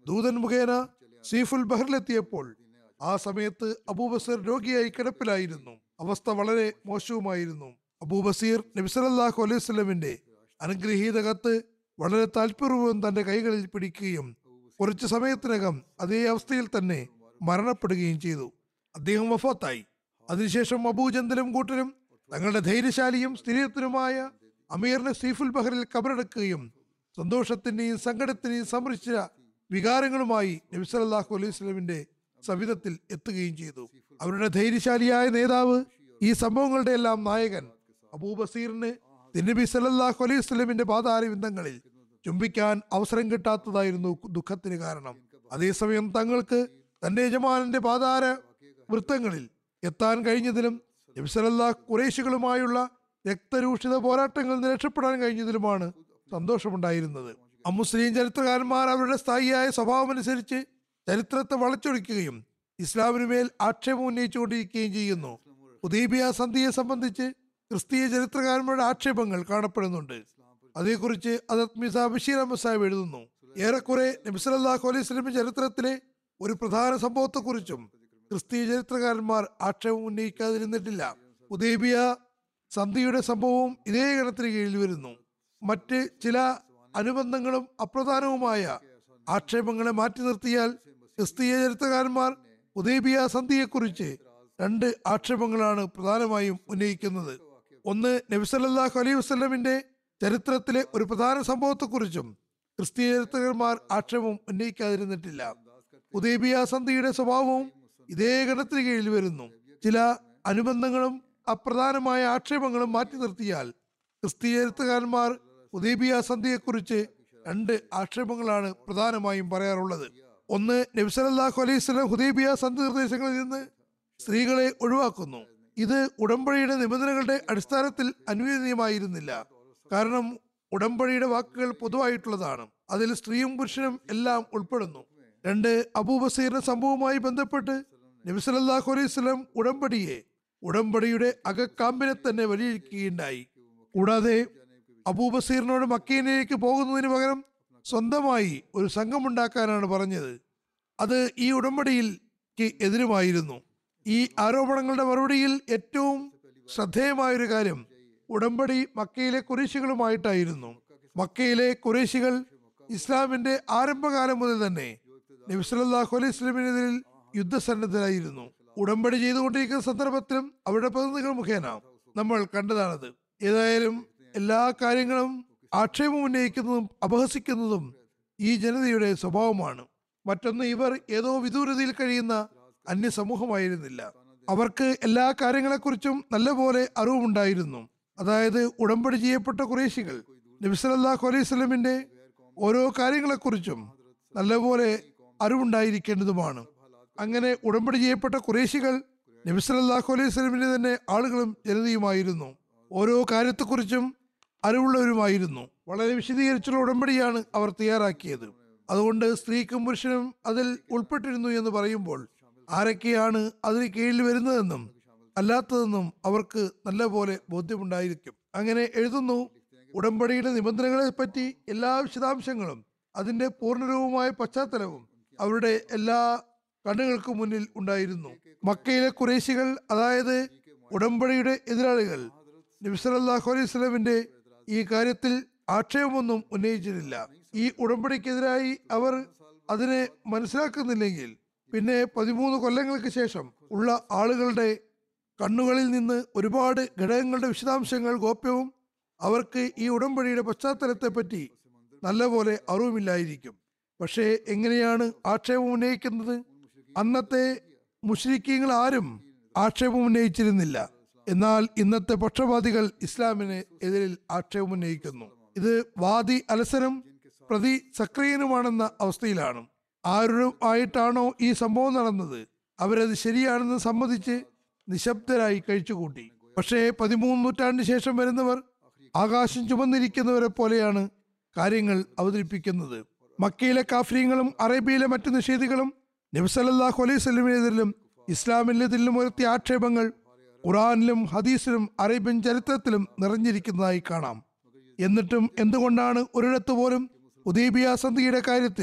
ദൂതൻ മുഖേന സീഫുൽ ബഹറിലെത്തിയപ്പോൾ ആ സമയത്ത് അബൂബസീർ രോഗിയായി കിടപ്പിലായിരുന്നു അവസ്ഥ വളരെ മോശവുമായിരുന്നു അബൂബസീർ നബിസലല്ലാഹു അലൈഹി സ്വലമിന്റെ അനുഗ്രഹീത കത്ത് വളരെ താല്പര്യവും തന്റെ കൈകളിൽ പിടിക്കുകയും കുറച്ചു സമയത്തിനകം അതേ അവസ്ഥയിൽ തന്നെ മരണപ്പെടുകയും ചെയ്തു അദ്ദേഹം വഫാത്തായി അതിനുശേഷം അബൂജന്തലും കൂട്ടരും തങ്ങളുടെ ധൈര്യശാലിയും സ്ഥിരത്തിനുമായ അമീറിനെ സീഫുൽ ബഹറിൽ കബറടക്കുകയും സന്തോഷത്തിന്റെയും സങ്കടത്തിന്റെയും സമൃച്ച വികാരങ്ങളുമായി നബി സല്ലല്ലാഹു അലൈഹി സ്വലമിന്റെ സവിധത്തിൽ എത്തുകയും ചെയ്തു അവരുടെ ധൈര്യശാലിയായ നേതാവ് ഈ സംഭവങ്ങളുടെ എല്ലാം നായകൻ അബൂബസീറിന് തിരുനബി സല്ലല്ലാഹു അലൈഹി സ്വലമിന്റെ പാതാരവിന്ദങ്ങളിൽ ചുംബിക്കാൻ അവസരം കിട്ടാത്തതായിരുന്നു ദുഃഖത്തിന് കാരണം അതേസമയം തങ്ങൾക്ക് തന്റെ യജമാനന്റെ പാതാര വൃത്തങ്ങളിൽ എത്താൻ കഴിഞ്ഞതിലും നബിസലല്ലാഹ് കുറേശികളുമായുള്ള രക്തരൂക്ഷിത പോരാട്ടങ്ങളിൽ നിന്ന് രക്ഷപ്പെടാൻ കഴിഞ്ഞതിലുമാണ് സന്തോഷമുണ്ടായിരുന്നത് അമുസ്ലിം ചരിത്രകാരന്മാർ അവരുടെ സ്ഥായിയായ സ്വഭാവമനുസരിച്ച് ചരിത്രത്തെ വളച്ചൊടിക്കുകയും ഇസ്ലാമിന് മേൽ ആക്ഷേപം ഉന്നയിച്ചുകൊണ്ടിരിക്കുകയും ചെയ്യുന്നു ഉദീബിയ സന്ധിയെ സംബന്ധിച്ച് ക്രിസ്തീയ ചരിത്രകാരന്മാരുടെ ആക്ഷേപങ്ങൾ കാണപ്പെടുന്നുണ്ട് അതേക്കുറിച്ച് അതത് മിസ ബഷീർ അഹമ്മദ് സാഹിബ് എഴുതുന്നു ഏറെക്കുറെ നബിസലല്ലാഹു അലൈഹി സ്വലമിന്റെ ചരിത്രത്തിലെ ഒരു പ്രധാന സംഭവത്തെക്കുറിച്ചും ക്രിസ്തീയ ചരിത്രകാരന്മാർ ആക്ഷേപം ഉന്നയിക്കാതിരുന്നിട്ടില്ല ഉദീബിയ സന്ധിയുടെ സംഭവവും ഇതേ ഗണത്തിന് കീഴിൽ വരുന്നു മറ്റ് ചില അനുബന്ധങ്ങളും അപ്രധാനവുമായ ആക്ഷേപങ്ങളെ മാറ്റി നിർത്തിയാൽ ക്രിസ്തീയ ചരിത്രകാരന്മാർ ഉദയബിയ സന്ധിയെക്കുറിച്ച് രണ്ട് ആക്ഷേപങ്ങളാണ് പ്രധാനമായും ഉന്നയിക്കുന്നത് ഒന്ന് നബിസല്ലാഹു അലൈഹി വസ്ലമിന്റെ ചരിത്രത്തിലെ ഒരു പ്രധാന സംഭവത്തെക്കുറിച്ചും ക്രിസ്തീയ ചരിത്രകാരന്മാർ ആക്ഷേപം ഉന്നയിക്കാതിരുന്നിട്ടില്ല ഉദയബിയ സന്ധിയുടെ സ്വഭാവവും ഇതേ ഗണത്തിന് കീഴിൽ വരുന്നു ചില അനുബന്ധങ്ങളും അപ്രധാനമായ ആക്ഷേപങ്ങളും മാറ്റി നിർത്തിയാൽ ക്രിസ്തീയ ചരിത്രകാരന്മാർ ഉദയബിയ സന്ധിയെക്കുറിച്ച് രണ്ട് ആക്ഷേപങ്ങളാണ് പ്രധാനമായും പറയാറുള്ളത് ഒന്ന് നബ്സലല്ലാഹു അലൈഹി സ്വലം ഹുദൈബിയ സന്ധി നിർദ്ദേശങ്ങളിൽ നിന്ന് സ്ത്രീകളെ ഒഴിവാക്കുന്നു ഇത് ഉടമ്പടിയുടെ നിബന്ധനകളുടെ അടിസ്ഥാനത്തിൽ അനുവദനീയമായിരുന്നില്ല കാരണം ഉടമ്പടിയുടെ വാക്കുകൾ പൊതുവായിട്ടുള്ളതാണ് അതിൽ സ്ത്രീയും പുരുഷനും എല്ലാം ഉൾപ്പെടുന്നു രണ്ട് അബൂബസീറിന്റെ സംഭവവുമായി ബന്ധപ്പെട്ട് നബിസലല്ലാഹു അലൈഹി സ്വലം ഉടമ്പടിയെ ഉടമ്പടിയുടെ അകക്കാമ്പിനെ തന്നെ വലിയിരിക്കുകയുണ്ടായി കൂടാതെ അബൂബസീറിനോട് മക്കീനിലേക്ക് പോകുന്നതിന് പകരം സ്വന്തമായി ഒരു സംഘമുണ്ടാക്കാനാണ് പറഞ്ഞത് അത് ഈ ഉടമ്പടിയിൽക്ക് എതിരുമായിരുന്നു ഈ ആരോപണങ്ങളുടെ മറുപടിയിൽ ഏറ്റവും ശ്രദ്ധേയമായൊരു കാര്യം ഉടമ്പടി മക്കയിലെ കുറേശികളുമായിട്ടായിരുന്നു മക്കയിലെ കുറേശികൾ ഇസ്ലാമിന്റെ ആരംഭകാലം മുതൽ തന്നെ നബിസലല്ലാഹു അലൈഹി സ്വലമിനെതിരിൽ യുദ്ധസന്നദ്ധരായിരുന്നു ഉടമ്പടി ചെയ്തുകൊണ്ടിരിക്കുന്ന സന്ദർഭത്തിലും അവരുടെ പ്രതിനിധികൾ മുഖേന നമ്മൾ കണ്ടതാണത് ഏതായാലും എല്ലാ കാര്യങ്ങളും ആക്ഷേപം ഉന്നയിക്കുന്നതും അപഹസിക്കുന്നതും ഈ ജനതയുടെ സ്വഭാവമാണ് മറ്റൊന്ന് ഇവർ ഏതോ വിദൂരതയിൽ കഴിയുന്ന അന്യ സമൂഹമായിരുന്നില്ല അവർക്ക് എല്ലാ കാര്യങ്ങളെക്കുറിച്ചും നല്ലപോലെ അറിവുണ്ടായിരുന്നു അതായത് ഉടമ്പടി ചെയ്യപ്പെട്ട കുറേശികൾ നബിസലല്ലാഹു അലൈഹി സ്വലമിന്റെ ഓരോ കാര്യങ്ങളെക്കുറിച്ചും നല്ലപോലെ അറിവുണ്ടായിരിക്കേണ്ടതുമാണ് അങ്ങനെ ഉടമ്പടി ചെയ്യപ്പെട്ട കുറേശികൾ നബിസലല്ലാഹു അലൈഹി സ്വലമിന്റെ തന്നെ ആളുകളും ജനതയുമായിരുന്നു ഓരോ കാര്യത്തെക്കുറിച്ചും അറിവുള്ളവരുമായിരുന്നു വളരെ വിശദീകരിച്ചുള്ള ഉടമ്പടിയാണ് അവർ തയ്യാറാക്കിയത് അതുകൊണ്ട് സ്ത്രീക്കും പുരുഷനും അതിൽ ഉൾപ്പെട്ടിരുന്നു എന്ന് പറയുമ്പോൾ ആരൊക്കെയാണ് അതിന് കീഴിൽ വരുന്നതെന്നും അല്ലാത്തതെന്നും അവർക്ക് നല്ലപോലെ ബോധ്യമുണ്ടായിരിക്കും അങ്ങനെ എഴുതുന്നു ഉടമ്പടിയുടെ നിബന്ധനകളെ പറ്റി എല്ലാ വിശദാംശങ്ങളും അതിന്റെ പൂർണ്ണരൂപമായ പശ്ചാത്തലവും അവരുടെ എല്ലാ കണ്ണുകൾക്ക് മുന്നിൽ ഉണ്ടായിരുന്നു മക്കയിലെ കുറേശികൾ അതായത് ഉടമ്പടിയുടെ എതിരാളികൾ നബിസലല്ലാഹു അലൈഹി സ്വലമിന്റെ ഈ കാര്യത്തിൽ ആക്ഷേപമൊന്നും ഉന്നയിച്ചിട്ടില്ല ഈ ഉടമ്പടിക്കെതിരായി അവർ അതിനെ മനസ്സിലാക്കുന്നില്ലെങ്കിൽ പിന്നെ പതിമൂന്ന് കൊല്ലങ്ങൾക്ക് ശേഷം ഉള്ള ആളുകളുടെ കണ്ണുകളിൽ നിന്ന് ഒരുപാട് ഘടകങ്ങളുടെ വിശദാംശങ്ങൾ ഗോപ്യവും അവർക്ക് ഈ ഉടമ്പടിയുടെ പശ്ചാത്തലത്തെ പറ്റി നല്ലപോലെ അറിവുമില്ലായിരിക്കും പക്ഷേ എങ്ങനെയാണ് ആക്ഷേപം ഉന്നയിക്കുന്നത് അന്നത്തെ മുഷ്രിക്കീങ്ങൾ ആരും ആക്ഷേപം ഉന്നയിച്ചിരുന്നില്ല എന്നാൽ ഇന്നത്തെ പക്ഷപാതികൾ ഇസ്ലാമിന് എതിരിൽ ആക്ഷേപം ഉന്നയിക്കുന്നു ഇത് വാദി അലസനും പ്രതി സക്രിയനുമാണെന്ന അവസ്ഥയിലാണ് ആരും ആയിട്ടാണോ ഈ സംഭവം നടന്നത് അവരത് ശരിയാണെന്ന് സമ്മതിച്ച് നിശബ്ദരായി കഴിച്ചുകൂട്ടി പക്ഷേ പതിമൂന്ന് നൂറ്റാണ്ടിന് ശേഷം വരുന്നവർ ആകാശം ചുമന്നിരിക്കുന്നവരെ പോലെയാണ് കാര്യങ്ങൾ അവതരിപ്പിക്കുന്നത് മക്കയിലെ കാഫ്രീങ്ങളും അറേബ്യയിലെ മറ്റു നിഷേധികളും നബ്സലല്ലാഹു അലൈഹി സ്വലമിനെതിരിലും ഇസ്ലാമിനെതിരിലും ഉയർത്തിയ ആക്ഷേപങ്ങൾ ഖുറാനിലും ഹദീസിലും അറേബ്യൻ ചരിത്രത്തിലും നിറഞ്ഞിരിക്കുന്നതായി കാണാം എന്നിട്ടും എന്തുകൊണ്ടാണ് ഒരിടത്ത് പോലും ഉദീബിയ സന്ധിയുടെ കാര്യത്തിൽ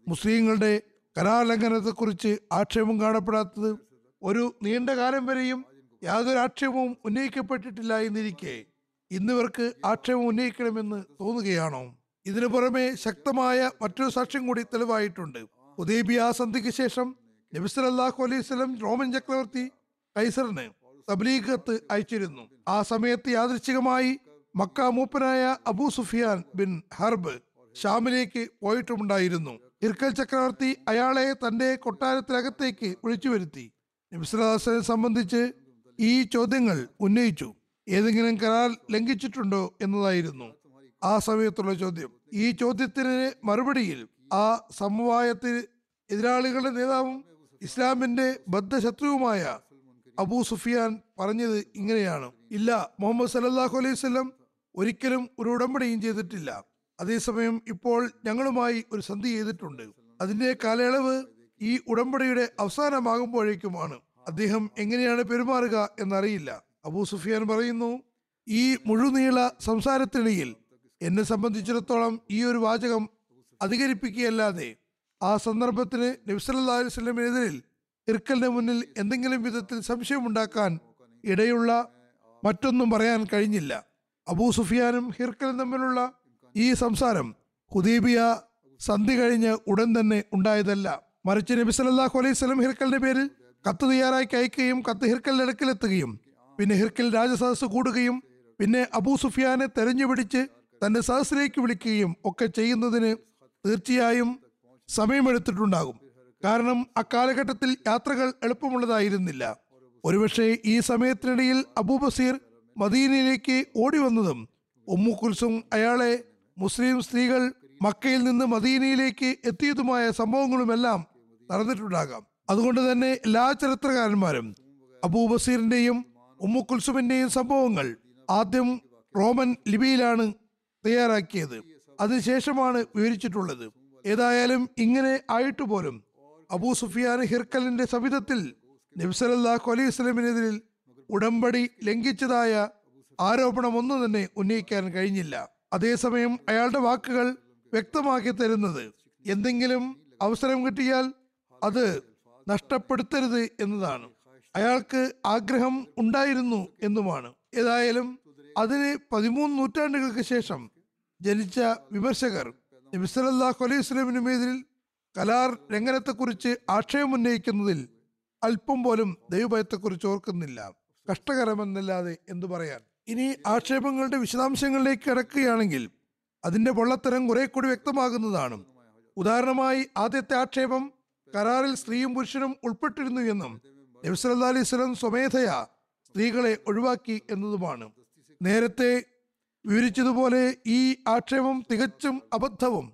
മുസ്ലിങ്ങളുടെ കരാലംഘനത്തെക്കുറിച്ച് ആക്ഷേപം കാണപ്പെടാത്തത് ഒരു നീണ്ട കാലം വരെയും യാതൊരു ആക്ഷേപവും ഉന്നയിക്കപ്പെട്ടിട്ടില്ല എന്നിരിക്കെ ഇന്നിവർക്ക് ആക്ഷേപം ഉന്നയിക്കണമെന്ന് തോന്നുകയാണോ ഇതിനു പുറമെ ശക്തമായ മറ്റൊരു സാക്ഷ്യം കൂടി തെളിവായിട്ടുണ്ട് ഉദയബിയ സന്ധിക്ക് ശേഷം നബി സല്ലല്ലാഹു അലൈഹി വസല്ലം റോമൻ ചക്രവർത്തി കൈസറിന് തബ്ലീഗ് കത്ത് അയച്ചിരുന്നു ആ സമയത്ത് യാദൃച്ഛികമായി മക്ക മൂപ്പനായ അബൂ സുഫിയാൻ ബിൻ ഹർബ് ഷാമിലേക്ക് പോയിട്ടുമുണ്ടായിരുന്നു ഇർക്കൽ ചക്രവർത്തി അയാളെ തന്റെ കൊട്ടാരത്തിനകത്തേക്ക് വിളിച്ചു വരുത്തി നബിസ്വലാസനെ സംബന്ധിച്ച് ഈ ചോദ്യങ്ങൾ ഉന്നയിച്ചു ഏതെങ്കിലും കരാർ ലംഘിച്ചിട്ടുണ്ടോ എന്നതായിരുന്നു ആ സമയത്തുള്ള ചോദ്യം ഈ ചോദ്യത്തിന് മറുപടിയിൽ ആ സമവായത്തിൽ എതിരാളികളുടെ നേതാവും ഇസ്ലാമിന്റെ ബദ്ധശത്രുവുമായ അബൂ സുഫിയാൻ പറഞ്ഞത് ഇങ്ങനെയാണ് ഇല്ല മുഹമ്മദ് സല്ലല്ലാഹു അലൈഹി വസല്ലം ഒരിക്കലും ഒരു ഉടമ്പടിയും ചെയ്തിട്ടില്ല അതേസമയം ഇപ്പോൾ ഞങ്ങളുമായി ഒരു സന്ധി ചെയ്തിട്ടുണ്ട് അതിന്റെ കാലയളവ് ഈ ഉടമ്പടിയുടെ അവസാനമാകുമ്പോഴേക്കുമാണ് അദ്ദേഹം എങ്ങനെയാണ് പെരുമാറുക എന്നറിയില്ല അബൂ സുഫിയാൻ പറയുന്നു ഈ മുഴുനീള സംസാരത്തിനിടയിൽ എന്നെ സംബന്ധിച്ചിടത്തോളം ഈ ഒരു വാചകം അധികരിപ്പിക്കുകയല്ലാതെ ആ സന്ദർഭത്തിന് നബ്സല്ലാ അലൈഹി സ്വലമിനെതിരിൽ ഇർക്കലിന്റെ മുന്നിൽ എന്തെങ്കിലും വിധത്തിൽ സംശയമുണ്ടാക്കാൻ ഇടയുള്ള മറ്റൊന്നും പറയാൻ കഴിഞ്ഞില്ല അബൂ സുഫിയാനും ഹിർക്കലും തമ്മിലുള്ള ഈ സംസാരം ഹുദീബിയ സന്ധി കഴിഞ്ഞ് ഉടൻ തന്നെ ഉണ്ടായതല്ല മറിച്ച് നബി സല്ലല്ലാഹു അലൈഹി സ്വലം ഹിർക്കലിന്റെ പേരിൽ കത്ത് തയ്യാറാക്കി അയക്കുകയും കത്ത് ഹിർക്കലിന്റെ അടുക്കലെത്തുകയും പിന്നെ ഹിർക്കൽ രാജസദസ് കൂടുകയും പിന്നെ അബൂ സുഫിയാനെ തെരഞ്ഞുപിടിച്ച് തന്റെ സദസ്സിലേക്ക് വിളിക്കുകയും ഒക്കെ ചെയ്യുന്നതിന് തീർച്ചയായും സമയമെടുത്തിട്ടുണ്ടാകും കാരണം അക്കാലഘട്ടത്തിൽ യാത്രകൾ എളുപ്പമുള്ളതായിരുന്നില്ല ഒരുപക്ഷെ ഈ സമയത്തിനിടയിൽ അബൂ ബസീർ മദീനയിലേക്ക് ഓടി വന്നതും ഉമ്മു കുൽസും അയാളെ മുസ്ലിം സ്ത്രീകൾ മക്കയിൽ നിന്ന് മദീനയിലേക്ക് എത്തിയതുമായ സംഭവങ്ങളുമെല്ലാം നടന്നിട്ടുണ്ടാകാം അതുകൊണ്ട് തന്നെ എല്ലാ ചരിത്രകാരന്മാരും അബൂ ബസീറിന്റെയും ഉമ്മു കുൽസുമിന്റെയും സംഭവങ്ങൾ ആദ്യം റോമൻ ലിപിയിലാണ് തയ്യാറാക്കിയത് അതിനുശേഷമാണ് വിവരിച്ചിട്ടുള്ളത് ഏതായാലും ഇങ്ങനെ ആയിട്ട് പോലും അബൂ സുഫിയാൻ ഹിർക്കലിന്റെ സവിധത്തിൽ നബ്സലല്ലാഹു അലൈഹി സ്വലമിനെതിരിൽ ഉടമ്പടി ലംഘിച്ചതായ ആരോപണമൊന്നും തന്നെ ഉന്നയിക്കാൻ കഴിഞ്ഞില്ല അതേസമയം അയാളുടെ വാക്കുകൾ വ്യക്തമാക്കി തരുന്നത് എന്തെങ്കിലും അവസരം കിട്ടിയാൽ അത് നഷ്ടപ്പെടുത്തരുത് എന്നതാണ് അയാൾക്ക് ആഗ്രഹം ഉണ്ടായിരുന്നു എന്നുമാണ് ഏതായാലും അതിന് പതിമൂന്ന് നൂറ്റാണ്ടുകൾക്ക് ശേഷം ജനിച്ച വിമർശകർ നബി സല്ലല്ലാഹു അലൈഹി വസല്ലമിനുമെതിരിൽ കലാർ ലംഘനത്തെക്കുറിച്ച് ആക്ഷേപമുന്നയിക്കുന്നതിൽ അല്പം പോലും ദൈവഭയത്തെക്കുറിച്ച് ഓർക്കുന്നില്ല കഷ്ടകരമെന്നല്ലാതെ എന്തു പറയാൻ ഇനി ആക്ഷേപങ്ങളുടെ വിശദാംശങ്ങളിലേക്ക് കിടക്കുകയാണെങ്കിൽ അതിന്റെ പൊള്ളത്തരം കുറെ കൂടി വ്യക്തമാകുന്നതാണ് ഉദാഹരണമായി ആദ്യത്തെ ആക്ഷേപം കരാറിൽ സ്ത്രീയും പുരുഷനും ഉൾപ്പെട്ടിരുന്നു എന്നും നബി സല്ലല്ലാഹു അലൈഹി വസല്ലം സ്വമേധയാ സ്ത്രീകളെ ഒഴിവാക്കി എന്നതുമാണ് നേരത്തെ വിവരിച്ചതുപോലെ ഈ ആക്ഷേപം തികച്ചും അബദ്ധവും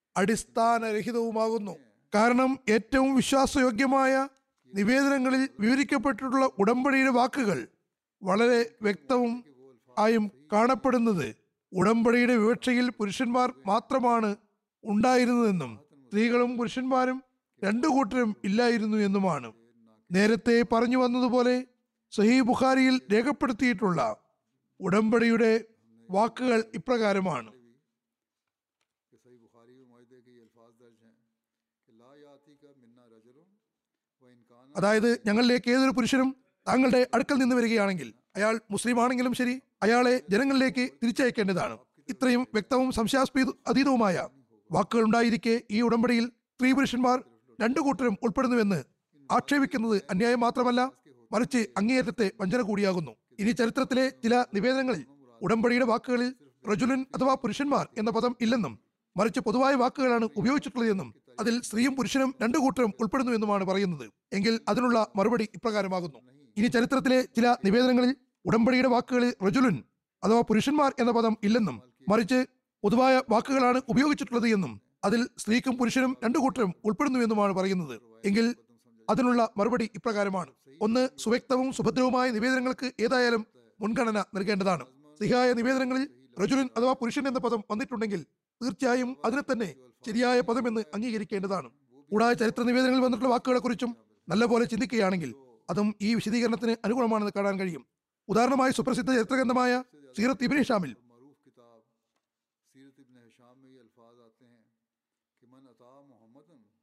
അടിസ്ഥാനരഹിതവുമാകുന്നു കാരണം ഏറ്റവും വിശ്വാസയോഗ്യമായ നിവേദനങ്ങളിൽ വിവരിക്കപ്പെട്ടിട്ടുള്ള ഉടമ്പടിയുടെ വാക്കുകൾ വളരെ വ്യക്തവും ആയും കാണപ്പെടുന്നത് ഉടമ്പടിയുടെ വിവക്ഷയിൽ പുരുഷന്മാർ മാത്രമാണ് ഉണ്ടായിരുന്നതെന്നും സ്ത്രീകളും പുരുഷന്മാരും രണ്ടു കൂട്ടരും ഇല്ലായിരുന്നു എന്നുമാണ് നേരത്തെ പറഞ്ഞു വന്നതുപോലെ സഹീ ബുഖാരിയിൽ രേഖപ്പെടുത്തിയിട്ടുള്ള ഉടമ്പടിയുടെ വാക്കുകൾ ഇപ്രകാരമാണ് कि सही बुखारी व माहिदे के ये अल्फाज दर्ज हैं कि ला याती का मिन्ना रजलुन व इनकान അതായത് ഞങ്ങളിലേക്ക് ഏതൊരു പുരുഷനും താങ്കളുടെ അടുക്കൽ നിന്ന് വരികയാണെങ്കിൽ അയാൾ മുസ്ലിം ആണെങ്കിലും ശരി അയാളെ ജനങ്ങളിലേക്ക് തിരിച്ചയക്കേണ്ടതാണ് ഇത്രയും വ്യക്തവും സംശയാസ്പീത അതീതവുമായ വാക്കുകൾ ഉണ്ടായിരിക്കെ ഈ ഉടമ്പടിയിൽ സ്ത്രീ പുരുഷന്മാർ രണ്ടു കൂട്ടരും ഉൾപ്പെടുന്നുവെന്ന് ആക്ഷേപിക്കുന്നത് അന്യായം മാത്രമല്ല മറിച്ച് അങ്ങേയറ്റത്തെ വഞ്ചന കൂടിയാകുന്നു ഇനി ചരിത്രത്തിലെ ചില നിവേദനങ്ങളിൽ ഉടമ്പടിയുടെ വാക്കുകളിൽ റജുലൻ അഥവാ പുരുഷന്മാർ എന്ന പദം ഇല്ലെന്നും മറിച്ച് പൊതുവായ വാക്കുകളാണ് ഉപയോഗിച്ചിട്ടുള്ളതെന്നും അതിൽ സ്ത്രീയും പുരുഷനും രണ്ടു കൂട്ടരും ഉൾപ്പെടുന്നു എന്നുമാണ് പറയുന്നത് എങ്കിൽ അതിനുള്ള മറുപടി ഇപ്രകാരമാകുന്നു ഇനി ചരിത്രത്തിലെ ചില നിവേദനങ്ങളിൽ ഉടമ്പടിയുടെ വാക്കുകളിൽ റജുലുൻ അഥവാ പുരുഷന്മാർ എന്ന പദം ഇല്ലെന്നും മറിച്ച് പൊതുവായ വാക്കുകളാണ് ഉപയോഗിച്ചിട്ടുള്ളത് എന്നും അതിൽ സ്ത്രീക്കും പുരുഷനും രണ്ടു കൂട്ടരും ഉൾപ്പെടുന്നു എന്നുമാണ് പറയുന്നത് എങ്കിൽ അതിനുള്ള മറുപടി ഇപ്രകാരമാണ് ഒന്ന് സുവ്യക്തവും സുഭദ്രവുമായ നിവേദനങ്ങൾക്ക് ഏതായാലും മുൻഗണന നൽകേണ്ടതാണ് സിഹായ നിവേദനങ്ങളിൽ റജുലൻ അഥവാ പുരുഷൻ എന്ന പദം വന്നിട്ടുണ്ടെങ്കിൽ തീർച്ചയായും അതിനെ തന്നെ ശരിയായ പദമെന്ന് അംഗീകരിക്കേണ്ടതാണ് കൂടാതെ ചരിത്ര നിവേദനങ്ങളിൽ വന്നിട്ടുള്ള വാക്കുകളെ കുറിച്ചും നല്ലപോലെ ചിന്തിക്കുകയാണെങ്കിൽ അതും ഈ വിശദീകരണത്തിന് അനുകൂലമാണെന്ന് കാണാൻ കഴിയും ഉദാഹരണമായി സുപ്രസിദ്ധ ചരിത്രഗ്രന്ഥമായ സീറത്ത് ഇബ്നു ഹിഷാമിൽ मरूफ किताब सीरत इब्न हिशाम में ये अल्फाज आते हैं कि मन अता मोहम्मदन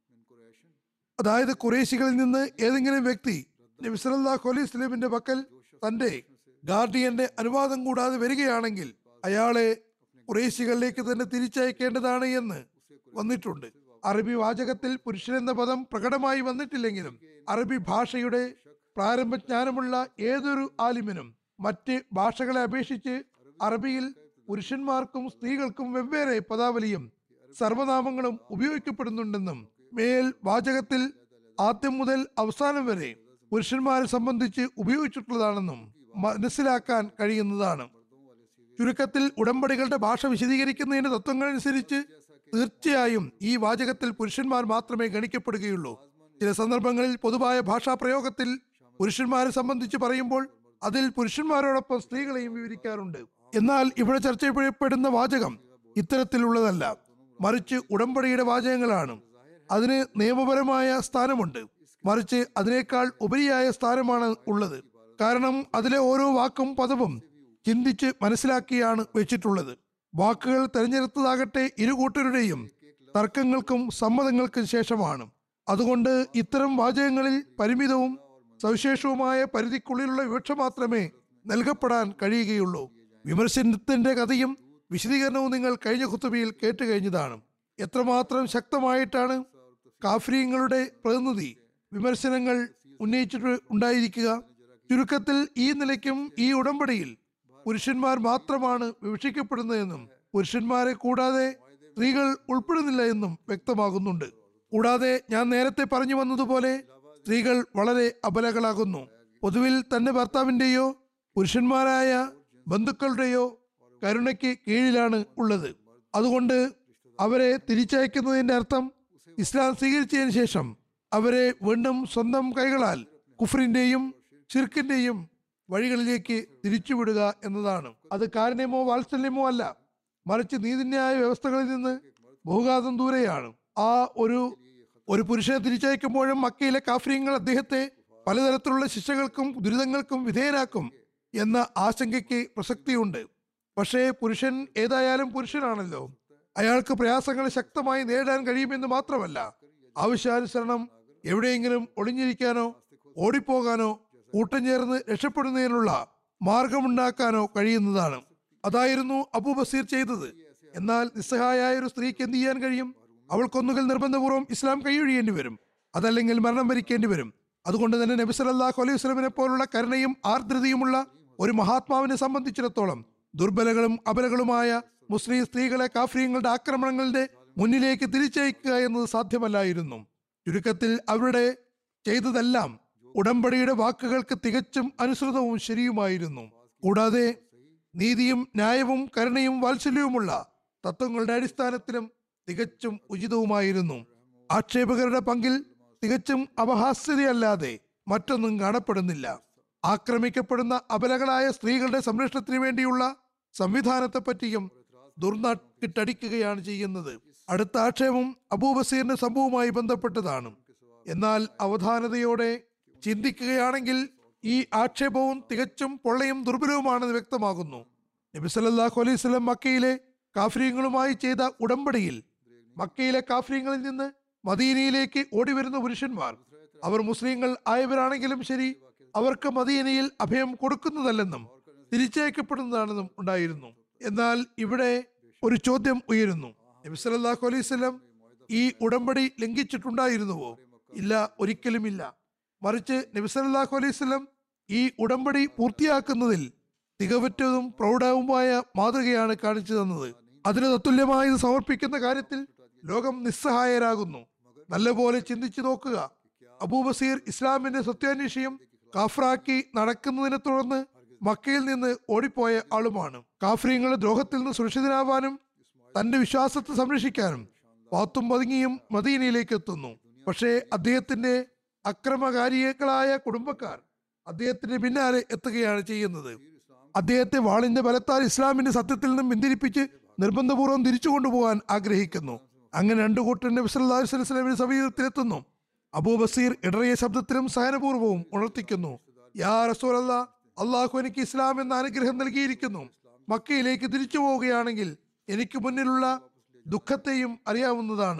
അതായത് കുറേശികളിൽ നിന്ന് ഏതെങ്കിലും വ്യക്തി നബി സല്ലല്ലാഹു അലൈഹി വസല്ലമിന്റെ പക്കൽ തന്റെ ഗാർഡിയന്റെ അനുവാദം കൂടാതെ വരികയാണെങ്കിൽ അയാളെ കുറേശികളിലേക്ക് തന്നെ തിരിച്ചയക്കേണ്ടതാണ് എന്ന് വന്നിട്ടുണ്ട് അറബി വാചകത്തിൽ പുരുഷൻ എന്ന പദം പ്രകടമായി വന്നിട്ടില്ലെങ്കിലും അറബി ഭാഷയുടെ പ്രാരംഭ ജ്ഞാനമുള്ള ഏതൊരു ആലിമിനും മറ്റ് ഭാഷകളെ അപേക്ഷിച്ച് അറബിയിൽ പുരുഷന്മാർക്കും സ്ത്രീകൾക്കും വെവ്വേറെ പദാവലിയും സർവനാമങ്ങളും ഉപയോഗിക്കപ്പെടുന്നുണ്ടെന്നും മേൽ വാചകത്തിൽ ആദ്യം മുതൽ അവസാനം വരെ പുരുഷന്മാരെ സംബന്ധിച്ച് ഉപയോഗിച്ചിട്ടുള്ളതാണെന്നും മനസ്സിലാക്കാൻ കഴിയുന്നതാണ് ചുരുക്കത്തിൽ ഉടമ്പടികളുടെ ഭാഷ വിശദീകരിക്കുന്നതിന്റെ തത്വങ്ങളനുസരിച്ച് തീർച്ചയായും ഈ വാചകത്തിൽ പുരുഷന്മാർ മാത്രമേ ഗണിക്കപ്പെടുകയുള്ളൂ ചില സന്ദർഭങ്ങളിൽ പൊതുവായ ഭാഷാ പ്രയോഗത്തിൽ പുരുഷന്മാരെ സംബന്ധിച്ച് പറയുമ്പോൾ അതിൽ പുരുഷന്മാരോടൊപ്പം സ്ത്രീകളെയും വിവരിക്കാറുണ്ട് എന്നാൽ ഇവിടെ ചർച്ച ചെയ്യപ്പെടുന്ന വാചകം ഇത്തരത്തിലുള്ളതല്ല മറിച്ച് ഉടമ്പടിയുടെ വാചകങ്ങളാണ് അതിന് നിയമപരമായ സ്ഥാനമുണ്ട് മറിച്ച് അതിനേക്കാൾ ഉപരിയായ സ്ഥാനമാണ് ഉള്ളത് കാരണം അതിലെ ഓരോ വാക്കും പദവും ചിന്തിച്ച് മനസ്സിലാക്കിയാണ് വെച്ചിട്ടുള്ളത് വാക്കുകൾ തെരഞ്ഞെടുത്തതാകട്ടെ ഇരു കൂട്ടരുടെയും തർക്കങ്ങൾക്കും സമ്മതങ്ങൾക്കും ശേഷമാണ് അതുകൊണ്ട് ഇത്തരം വാചകങ്ങളിൽ പരിമിതവും സവിശേഷവുമായ പരിധിക്കുള്ളിലുള്ള വിവക്ഷ മാത്രമേ നൽകപ്പെടാൻ കഴിയുകയുള്ളൂ വിമർശനത്തിന്റെ കഥയും വിശദീകരണവും നിങ്ങൾ കഴിഞ്ഞ കുത്തുബിയിൽ കേട്ട് കഴിഞ്ഞതാണ് എത്രമാത്രം ശക്തമായിട്ടാണ് കാഫ്രീങ്ങളുടെ പ്രതിനിധി വിമർശനങ്ങൾ ഉന്നയിച്ചിട്ട് ഉണ്ടായിരിക്കുക ചുരുക്കത്തിൽ ഈ നിലയ്ക്കും ഈ ഉടമ്പടിയിൽ പുരുഷന്മാർ മാത്രമാണ് വിവക്ഷിക്കപ്പെടുന്നതെന്നും പുരുഷന്മാരെ കൂടാതെ സ്ത്രീകൾ ഉൾപ്പെടുന്നില്ല എന്നും വ്യക്തമാകുന്നുണ്ട് കൂടാതെ ഞാൻ നേരത്തെ പറഞ്ഞു വന്നതുപോലെ സ്ത്രീകൾ വളരെ അബലകളാകുന്നു പൊതുവിൽ തന്റെ ഭർത്താവിന്റെയോ പുരുഷന്മാരായ ബന്ധുക്കളുടെയോ കരുണയ്ക്ക് കീഴിലാണ് ഉള്ളത് അതുകൊണ്ട് അവരെ തിരിച്ചയക്കുന്നതിന്റെ അർത്ഥം ഇസ്ലാം സ്വീകരിച്ചതിന് ശേഷം അവരെ വീണ്ടും സ്വന്തം കൈകളാൽ കുഫറിന്റെയും ഷിർക്കിന്റെയും വഴികളിലേക്ക് തിരിച്ചുവിടുക എന്നതാണ് അത് കാരുണ്യമോ വാത്സല്യമോ അല്ല മറിച്ച് നീതിന്യായ വ്യവസ്ഥകളിൽ നിന്ന് ബഹുഘാതം ദൂരെയാണ് ആ ഒരു ഒരു പുരുഷനെ തിരിച്ചയക്കുമ്പോഴും മക്കയിലെ കാഫ്രീങ്ങൾ അദ്ദേഹത്തെ പലതരത്തിലുള്ള ശിക്ഷകൾക്കും ദുരിതങ്ങൾക്കും വിധേയനാക്കും എന്ന ആശങ്കയ്ക്ക് പ്രസക്തിയുണ്ട് പക്ഷേ പുരുഷൻ ഏതായാലും പുരുഷനാണല്ലോ അയാൾക്ക് പ്രയാസങ്ങൾ ശക്തമായി നേരിടാൻ കഴിയുമെന്ന് മാത്രമല്ല ആവശ്യാനുസരണം എവിടെയെങ്കിലും ഒളിഞ്ഞിരിക്കാനോ ഓടിപ്പോകാനോ കൂട്ടം ചേർന്ന് രക്ഷപ്പെടുന്നതിനുള്ള മാർഗമുണ്ടാക്കാനോ കഴിയുന്നതാണ് അതായിരുന്നു അബൂ ബസീർ ചെയ്തത് എന്നാൽ നിസ്സഹായായ ഒരു സ്ത്രീക്ക് എന്ത് ചെയ്യാൻ കഴിയും അവൾക്കൊന്നുകിൽ നിർബന്ധപൂർവ്വം ഇസ്ലാം കൈയൊഴിയേണ്ടി വരും അതല്ലെങ്കിൽ മരണം വരിക്കേണ്ടി വരും അതുകൊണ്ട് തന്നെ നബി സല്ലല്ലാഹു അലൈഹി വസല്ലമയെ പോലുള്ള കരുണയും ആർദ്രതയുമുള്ള ഒരു മഹാത്മാവിനെ സംബന്ധിച്ചിടത്തോളം ദുർബലകളും അബലകളുമായ മുസ്ലിം സ്ത്രീകളെ കാഫ്രീങ്ങളുടെ ആക്രമണങ്ങളുടെ മുന്നിലേക്ക് തിരിച്ചയക്കുക എന്നത് സാധ്യമല്ലായിരുന്നു ചുരുക്കത്തിൽ അവരുടെ ചെയ്തതെല്ലാം ഉടമ്പടിയുടെ വാക്കുകൾക്ക് തികച്ചും അനുസൃതവും ശരിയുമായിരുന്നു കൂടാതെ നീതിയും ന്യായവും കരുണയും വാത്സല്യവുമുള്ള തത്വങ്ങളുടെ അടിസ്ഥാനത്തിലും തികച്ചും ഉചിതവുമായിരുന്നു ആക്ഷേപകരുടെ പങ്കിൽ തികച്ചും അപഹാസ്യതയല്ലാതെ മറ്റൊന്നും കാണപ്പെടുന്നില്ല ആക്രമിക്കപ്പെടുന്ന അബലകളായ സ്ത്രീകളുടെ സംരക്ഷണത്തിന് വേണ്ടിയുള്ള സംവിധാനത്തെ പറ്റിയും ദുർനാട്ടിട്ടടിക്കുകയാണ് ചെയ്യുന്നത് അടുത്ത ആക്ഷേപം അബൂബസീറിന്റെ സംഭവവുമായി ബന്ധപ്പെട്ടതാണ് എന്നാൽ അവധാനതയോടെ ചിന്തിക്കുകയാണെങ്കിൽ ഈ ആക്ഷേപവും തികച്ചും പൊള്ളയും ദുർബലവുമാണെന്ന് വ്യക്തമാകുന്നു നബി സല്ലല്ലാഹു അലൈഹി വസല്ലം മക്കയിലെ കാഫ്രീങ്ങളുമായി ചെയ്ത ഉടമ്പടിയിൽ മക്കയിലെ കാഫ്രീങ്ങളിൽ നിന്ന് മദീനയിലേക്ക് ഓടിവരുന്ന പുരുഷന്മാർ അവർ മുസ്ലിങ്ങൾ ആയവരാണെങ്കിലും ശരി അവർക്ക് മദീനയിൽ അഭയം കൊടുക്കുന്നതല്ലെന്നും തിരിച്ചയക്കപ്പെടുന്നതാണെന്നും ഉണ്ടായിരുന്നു എന്നാൽ ഇവിടെ ഒരു ചോദ്യം ഉയരുന്നു നബി സല്ലല്ലാഹു അലൈഹി വസല്ലം ഈ ഉടമ്പടി ലംഘിച്ചിട്ടുണ്ടായിരുന്നുവോ ഇല്ല ഒരിക്കലുമില്ല മറിച്ച് നബി സല്ലല്ലാഹു അലൈഹി വസല്ലം ഈ ഉടമ്പടി പൂർത്തിയാക്കുന്നതിൽ തികവറ്റതും പ്രൗഢവുമായ മാതൃകയാണ് കാണിച്ചു തന്നത് അതിന് തത്തുല്യമായി ഇത് സമർപ്പിക്കുന്ന കാര്യത്തിൽ ലോകം നിസ്സഹായരാകുന്നു നല്ലപോലെ ചിന്തിച്ചു നോക്കുക അബൂബസീർ ഇസ്ലാമിന്റെ സത്യാന്വേഷിയും കാഫ്രാക്കി നടക്കുന്നതിനെ തുടർന്ന് മക്കയിൽ നിന്ന് ഓടിപ്പോയ ആളുമാണ് കാഫ്രീങ്ങളുടെ ദ്രോഹത്തിൽ നിന്ന് സുരക്ഷിതനാവാനും തന്റെ വിശ്വാസത്തെ സംരക്ഷിക്കാനും പാത്തും പതുങ്ങിയും മദീനയിലേക്ക് എത്തുന്നു പക്ഷേ അദ്ദേഹത്തിന്റെ അക്രമകാരികളായ കുടുംബക്കാർ അദ്ദേഹത്തിന്റെ പിന്നാലെ എത്തുകയാണ് ചെയ്യുന്നത് അദ്ദേഹത്തെ വാളിന്റെ ബലത്താൽ ഇസ്ലാമിന്റെ സത്യത്തിൽ നിന്നും പിന്തിരിപ്പിച്ച് നിർബന്ധപൂർവ്വം തിരിച്ചു കൊണ്ടുപോകാൻ ആഗ്രഹിക്കുന്നു അങ്ങനെ രണ്ടു കൂട്ടരുടെ വിസ്ലാമിന്റെ സമീപത്തിലെത്തുന്നു അബൂബസീർ ഇടറിയ ശബ്ദത്തിലും സഹനപൂർവ്വവും ഉണർത്തിക്കുന്നു യാ റസൂലല്ല അള്ളാഹു എനിക്ക് ഇസ്ലാം എന്ന അനുഗ്രഹം നൽകിയിരിക്കുന്നു മക്കയിലേക്ക് തിരിച്ചു പോവുകയാണെങ്കിൽ എനിക്ക് മുന്നിലുള്ള ദുഃഖത്തെയും അറിയാവുന്നതാണ്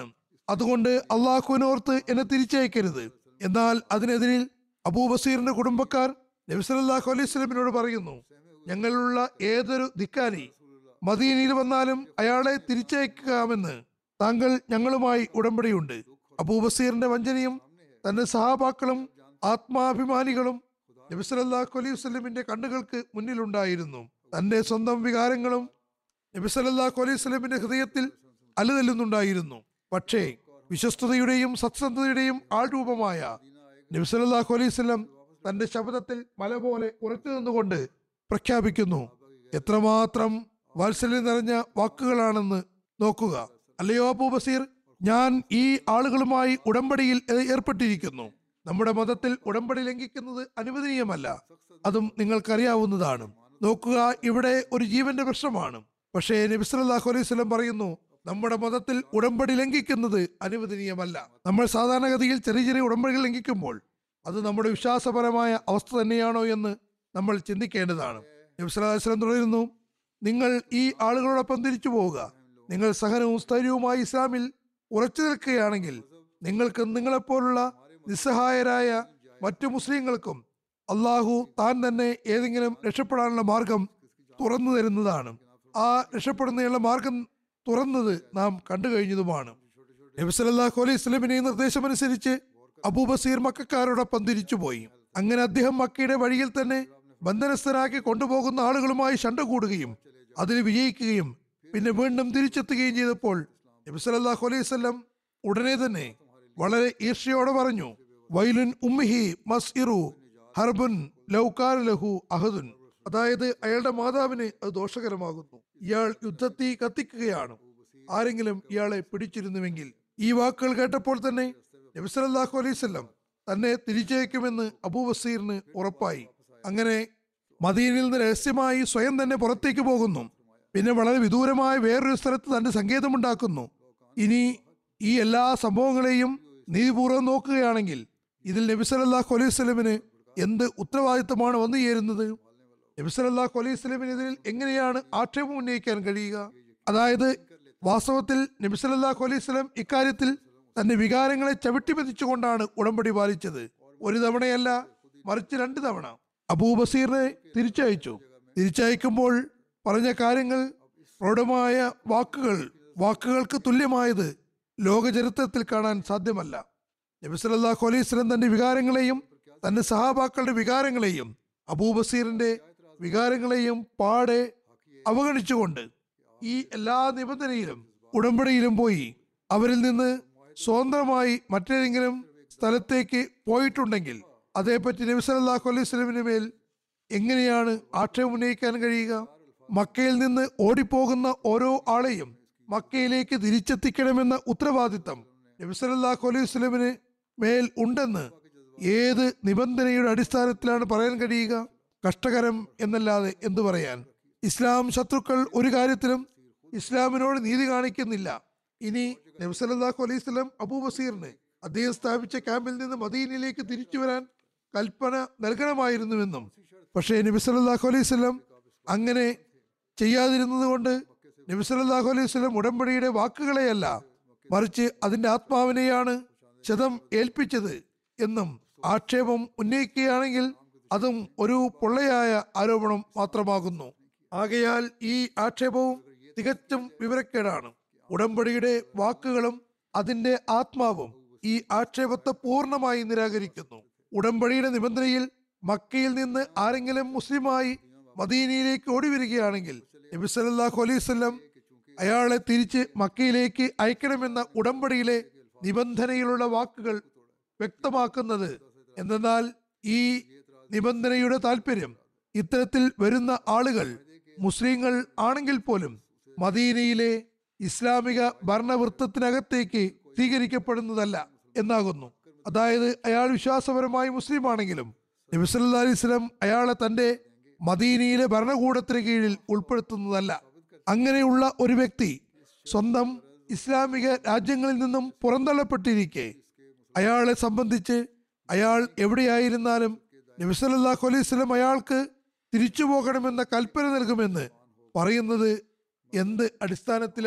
അതുകൊണ്ട് അള്ളാഹുവിനോർത്ത് എന്നെ തിരിച്ചയക്കരുത് എന്നാൽ അതിനെതിരിൽ അബൂബസീറിന്റെ കുടുംബക്കാർ നബിസലല്ലാഹു അലൈഹി സ്വലമിനോട് പറയുന്നു ഞങ്ങളിലുള്ള ഏതൊരു ധിക്കാരി മദീനയിൽ വന്നാലും അയാളെ തിരിച്ചയക്കാമെന്ന് താങ്കൾ ഞങ്ങളുമായി ഉടമ്പടിയുണ്ട് അബൂബസീറിന്റെ വഞ്ചനയും തന്റെ സഹാബാക്കളും ആത്മാഭിമാനികളും നബിസലല്ലാഹു അലൈഹി വസ്ലമിന്റെ കണ്ണുകൾക്ക് മുന്നിലുണ്ടായിരുന്നു തന്റെ സ്വന്തം വികാരങ്ങളും നബിസലല്ലാഹു അലൈഹി വസ്ലമിന്റെ ഹൃദയത്തിൽ അലതല്ലുന്നുണ്ടായിരുന്നു പക്ഷേ വിശ്വസ്തതയുടെയും സത്സന്ധതയുടെയും ആൾരൂപമായ നബിസലല്ലാഹു അലൈഹി വസ്ലം തന്റെ ശബ്ദത്തിൽ മല പോലെ ഉറച്ചു നിന്നുകൊണ്ട് പ്രഖ്യാപിക്കുന്നു എത്രമാത്രം വാത്സല്യം നിറഞ്ഞ വാക്കുകളാണെന്ന് നോക്കുക അല്ലയോ അബൂ ബസീർ ഞാൻ ഈ ആളുകളുമായി ഉടമ്പടിയിൽ ഏ- ഏർപ്പെട്ടിരിക്കുന്നു നമ്മുടെ മതത്തിൽ ഉടമ്പടി ലംഘിക്കുന്നത് അനുവദനീയമല്ല അതും നിങ്ങൾക്കറിയാവുന്നതാണ് നോക്കുക ഇവിടെ ഒരു ജീവന്റെ പ്രശ്നമാണ് പക്ഷേ നബി സല്ലല്ലാഹു അലൈഹി വസല്ലം പറയുന്നു നമ്മുടെ മതത്തിൽ ഉടമ്പടി ലംഘിക്കുന്നത് അനുവദനീയമല്ല നമ്മൾ സാധാരണഗതിയിൽ ചെറിയ ചെറിയ ഉടമ്പടികൾ ലംഘിക്കുമ്പോൾ അത് നമ്മുടെ വിശ്വാസപരമായ അവസ്ഥ തന്നെയാണോ എന്ന് നമ്മൾ ചിന്തിക്കേണ്ടതാണ് നബി സല്ലല്ലാഹു അലൈഹി വസല്ലം തുടരുന്നു നിങ്ങൾ ഈ ആളുകളോടൊപ്പം തിരിച്ചു പോവുക നിങ്ങൾ സഹനവും സ്ഥൈര്യവുമായി ഇസ്ലാമിൽ ഉറച്ചു നിൽക്കുകയാണെങ്കിൽ നിങ്ങൾക്ക് നിങ്ങളെപ്പോലുള്ള നിസ്സഹായരായ മറ്റു മുസ്ലിങ്ങൾക്കും അള്ളാഹു താൻ തന്നെ ഏതെങ്കിലും രക്ഷപ്പെടാനുള്ള മാർഗം തുറന്നു തരുന്നതാണ് ആ രക്ഷപ്പെടുന്നതിനുള്ള മാർഗം തുറന്നത് നാം കണ്ടു കഴിഞ്ഞതുമാണ് നബി സല്ലല്ലാഹു അലൈഹി വസല്ലമിന്റെ ഈ നിർദ്ദേശമനുസരിച്ച് അബൂബസീർ മക്കാരോടൊപ്പം തിരിച്ചുപോയി അങ്ങനെ അദ്ദേഹം മക്കയുടെ വഴിയിൽ തന്നെ ബന്ധനസ്ഥനാക്കി കൊണ്ടുപോകുന്ന ആളുകളുമായി ശണ്ട കൂടുകയും അതിൽ വിജയിക്കുകയും പിന്നെ വീണ്ടും തിരിച്ചെത്തുകയും ചെയ്തപ്പോൾ നബി സല്ലല്ലാഹു അലൈഹി വസല്ലം ഉടനെ തന്നെ വളരെ ഈർഷ്യയോടെ പറഞ്ഞു വൈലുൻ ഉമ്മിഹി മസ്ഇറു ഹർബുൻ ലൗകാന ലഹു അഹദുൻ അതായത് അയാളുടെ മാതാവിന് അത് ദോഷകരമാകുന്നു ഇയാൾ യുദ്ധത്തി കത്തിക്കുകയാണ് ആരെങ്കിലും ഇയാളെ പിടിച്ചിരുന്നുവെങ്കിൽ ഈ വാക്കുകൾ കേട്ടപ്പോൾ തന്നെ നബി സല്ലല്ലാഹു അലൈഹി വസല്ലം തന്നെ തിരിച്ചയക്കുമെന്ന് അബൂ ബസീറിന് ഉറപ്പായി അങ്ങനെ മദീനയിൽ നിന്ന് രഹസ്യമായി സ്വയം തന്നെ പുറത്തേക്ക് പോകുന്നു പിന്നെ വളരെ വിദൂരമായ വേറൊരു സ്ഥലത്ത് തന്റെ സങ്കേതമുണ്ടാക്കുന്നു ഇനി ഈ എല്ലാ സംഭവങ്ങളെയും നീതിപൂർവ്വം നോക്കുകയാണെങ്കിൽ ഇതിൽ നബി സല്ലല്ലാഹു അലൈഹി വസല്ലമിന് എന്ത് ഉത്തരവാദിത്തമാണ് വന്നു ചേരുന്നത് നബി സല്ലല്ലാഹു അലൈഹി വസല്ലമിനെതിരിൽ എങ്ങനെയാണ് ആക്ഷേപം ഉന്നയിക്കാൻ കഴിയുക അതായത് വാസ്തവത്തിൽ നബി സല്ലല്ലാഹു അലൈഹി വസല്ലം ഇക്കാര്യത്തിൽ തന്റെ വികാരങ്ങളെ ചവിട്ടിമെതിച്ചുകൊണ്ടാണ് ഉടമ്പടി പാലിച്ചത് ഒരു തവണയല്ല മറിച്ച് രണ്ട് തവണ അബൂബസീറിനെ തിരിച്ചയച്ചു തിരിച്ചയക്കുമ്പോൾ പറഞ്ഞ കാര്യങ്ങൾ പ്രൗഢമായ വാക്കുകൾ വാക്കുകൾക്ക് തുല്യമായത് ലോക ചരിത്രത്തിൽ കാണാൻ സാധ്യമല്ല നബി സല്ലല്ലാഹു അലൈഹി വസല്ലം തന്റെ വികാരങ്ങളെയും തന്റെ സഹാബാക്കളുടെ വികാരങ്ങളെയും അബൂബസീറിന്റെ വികാരങ്ങളെയും പാടെ അവഗണിച്ചുകൊണ്ട് ഈ എല്ലാ നിബന്ധനയിലും ഉടമ്പടിയിലും പോയി അവരിൽ നിന്ന് സ്വതന്ത്രമായി മറ്റേതെങ്കിലും സ്ഥലത്തേക്ക് പോയിട്ടുണ്ടെങ്കിൽ അതേപ്പറ്റി നബി സല്ലല്ലാഹു അലൈഹി വസല്ലമിന് മേൽ എങ്ങനെയാണ് ആക്ഷേപം ഉന്നയിക്കാൻ കഴിയുക മക്കയിൽ നിന്ന് ഓടിപ്പോകുന്ന ഓരോ ആളെയും മക്കയിലേക്ക് തിരിച്ചെത്തിക്കണമെന്ന ഉത്തരവാദിത്തം നബി സല്ലല്ലാഹു അലൈഹി വസല്ലമിന് മേൽ ഉണ്ടെന്ന് ഏത് നിബന്ധനയുടെ അടിസ്ഥാനത്തിലാണ് പറയാൻ കഴിയുക കഷ്ടകരം എന്നല്ലാതെ എന്തു പറയാൻ ഇസ്ലാം ശത്രുക്കൾ ഒരു കാര്യത്തിലും ഇസ്ലാമിനോട് നീതി കാണിക്കുന്നില്ല ഇനി നബി സല്ലല്ലാഹു അലൈഹി വസല്ലം അബൂ ബസീറിന് അദ്ദേഹം സ്ഥാപിച്ച ക്യാമ്പിൽ നിന്ന് മദീനയിലേക്ക് തിരിച്ചു വരാൻ കൽപ്പന നൽകണമായിരുന്നുവെന്നും പക്ഷേ നബി സല്ലല്ലാഹു അലൈഹി വസല്ലം അങ്ങനെ ചെയ്യാതിരുന്നത് കൊണ്ട് നബി സല്ലല്ലാഹു അലൈഹി വസല്ലം ഉടമ്പടിയുടെ വാക്കുകളെയല്ല മറിച്ച് അതിന്റെ ആത്മാവിനെയാണ് ശതം ഏൽപ്പിച്ചത് എന്നും ആക്ഷേപം ഉന്നയിക്കുകയാണെങ്കിൽ അതും ഒരു പൊള്ളയായ ആരോപണം മാത്രമാകുന്നു ആകയാൽ ഈ ആക്ഷേപവും തികച്ചും വിവരക്കേടാണ് ഉടമ്പടിയുടെ വാക്കുകളും അതിന്റെ ആത്മാവും ഈ ആക്ഷേപത്തെ പൂർണ്ണമായി നിരാകരിക്കുന്നു ഉടമ്പടിയുടെ നിബന്ധനയിൽ മക്കയിൽ നിന്ന് ആരെങ്കിലും മുസ്ലിമായി മദീനയിലേക്ക് ഓടി വരികയാണെങ്കിൽ നബി സല്ലല്ലാഹു അലൈഹി വസല്ലം അയാളെ തിരിച്ച് മക്കയിലേക്ക് അയക്കണമെന്ന ഉടമ്പടിയിലെ നിബന്ധനയിലുള്ള വാക്കുകൾ വ്യക്തമാക്കുന്നത് എന്തെന്നാൽ ഈ നിബന്ധനയുടെ താല്പര്യം ഇത്തരത്തിൽ വരുന്ന ആളുകൾ മുസ്ലിങ്ങൾ ആണെങ്കിൽ പോലും മദീനയിലെ ഇസ്ലാമിക ഭരണവൃത്തത്തിനകത്തേക്ക് സ്വീകരിക്കപ്പെടുന്നതല്ല എന്നാകുന്നു അതായത് അയാൾ വിശ്വാസപരമായി മുസ്ലിം ആണെങ്കിലും നബി സല്ലല്ലാഹു അലൈഹി വസല്ലം അയാളെ തന്റെ മദീനയിലെ ഭരണകൂടത്തിന് കീഴിൽ ഉൾപ്പെടുത്തുന്നതല്ല അങ്ങനെയുള്ള ഒരു വ്യക്തി സ്വന്തം ഇസ്ലാമിക രാജ്യങ്ങളിൽ നിന്നും പുറന്തള്ളപ്പെട്ടിരിക്കെ അയാളെ സംബന്ധിച്ച് അയാൾ എവിടെയായിരുന്നാലും നബി സല്ലല്ലാഹു അലൈഹി വസല്ലം അയാൾക്ക് തിരിച്ചു പോകണമെന്ന കൽപ്പന നൽകുമെന്ന് പറയുന്നത് എന്ത് അടിസ്ഥാനത്തിലാണ്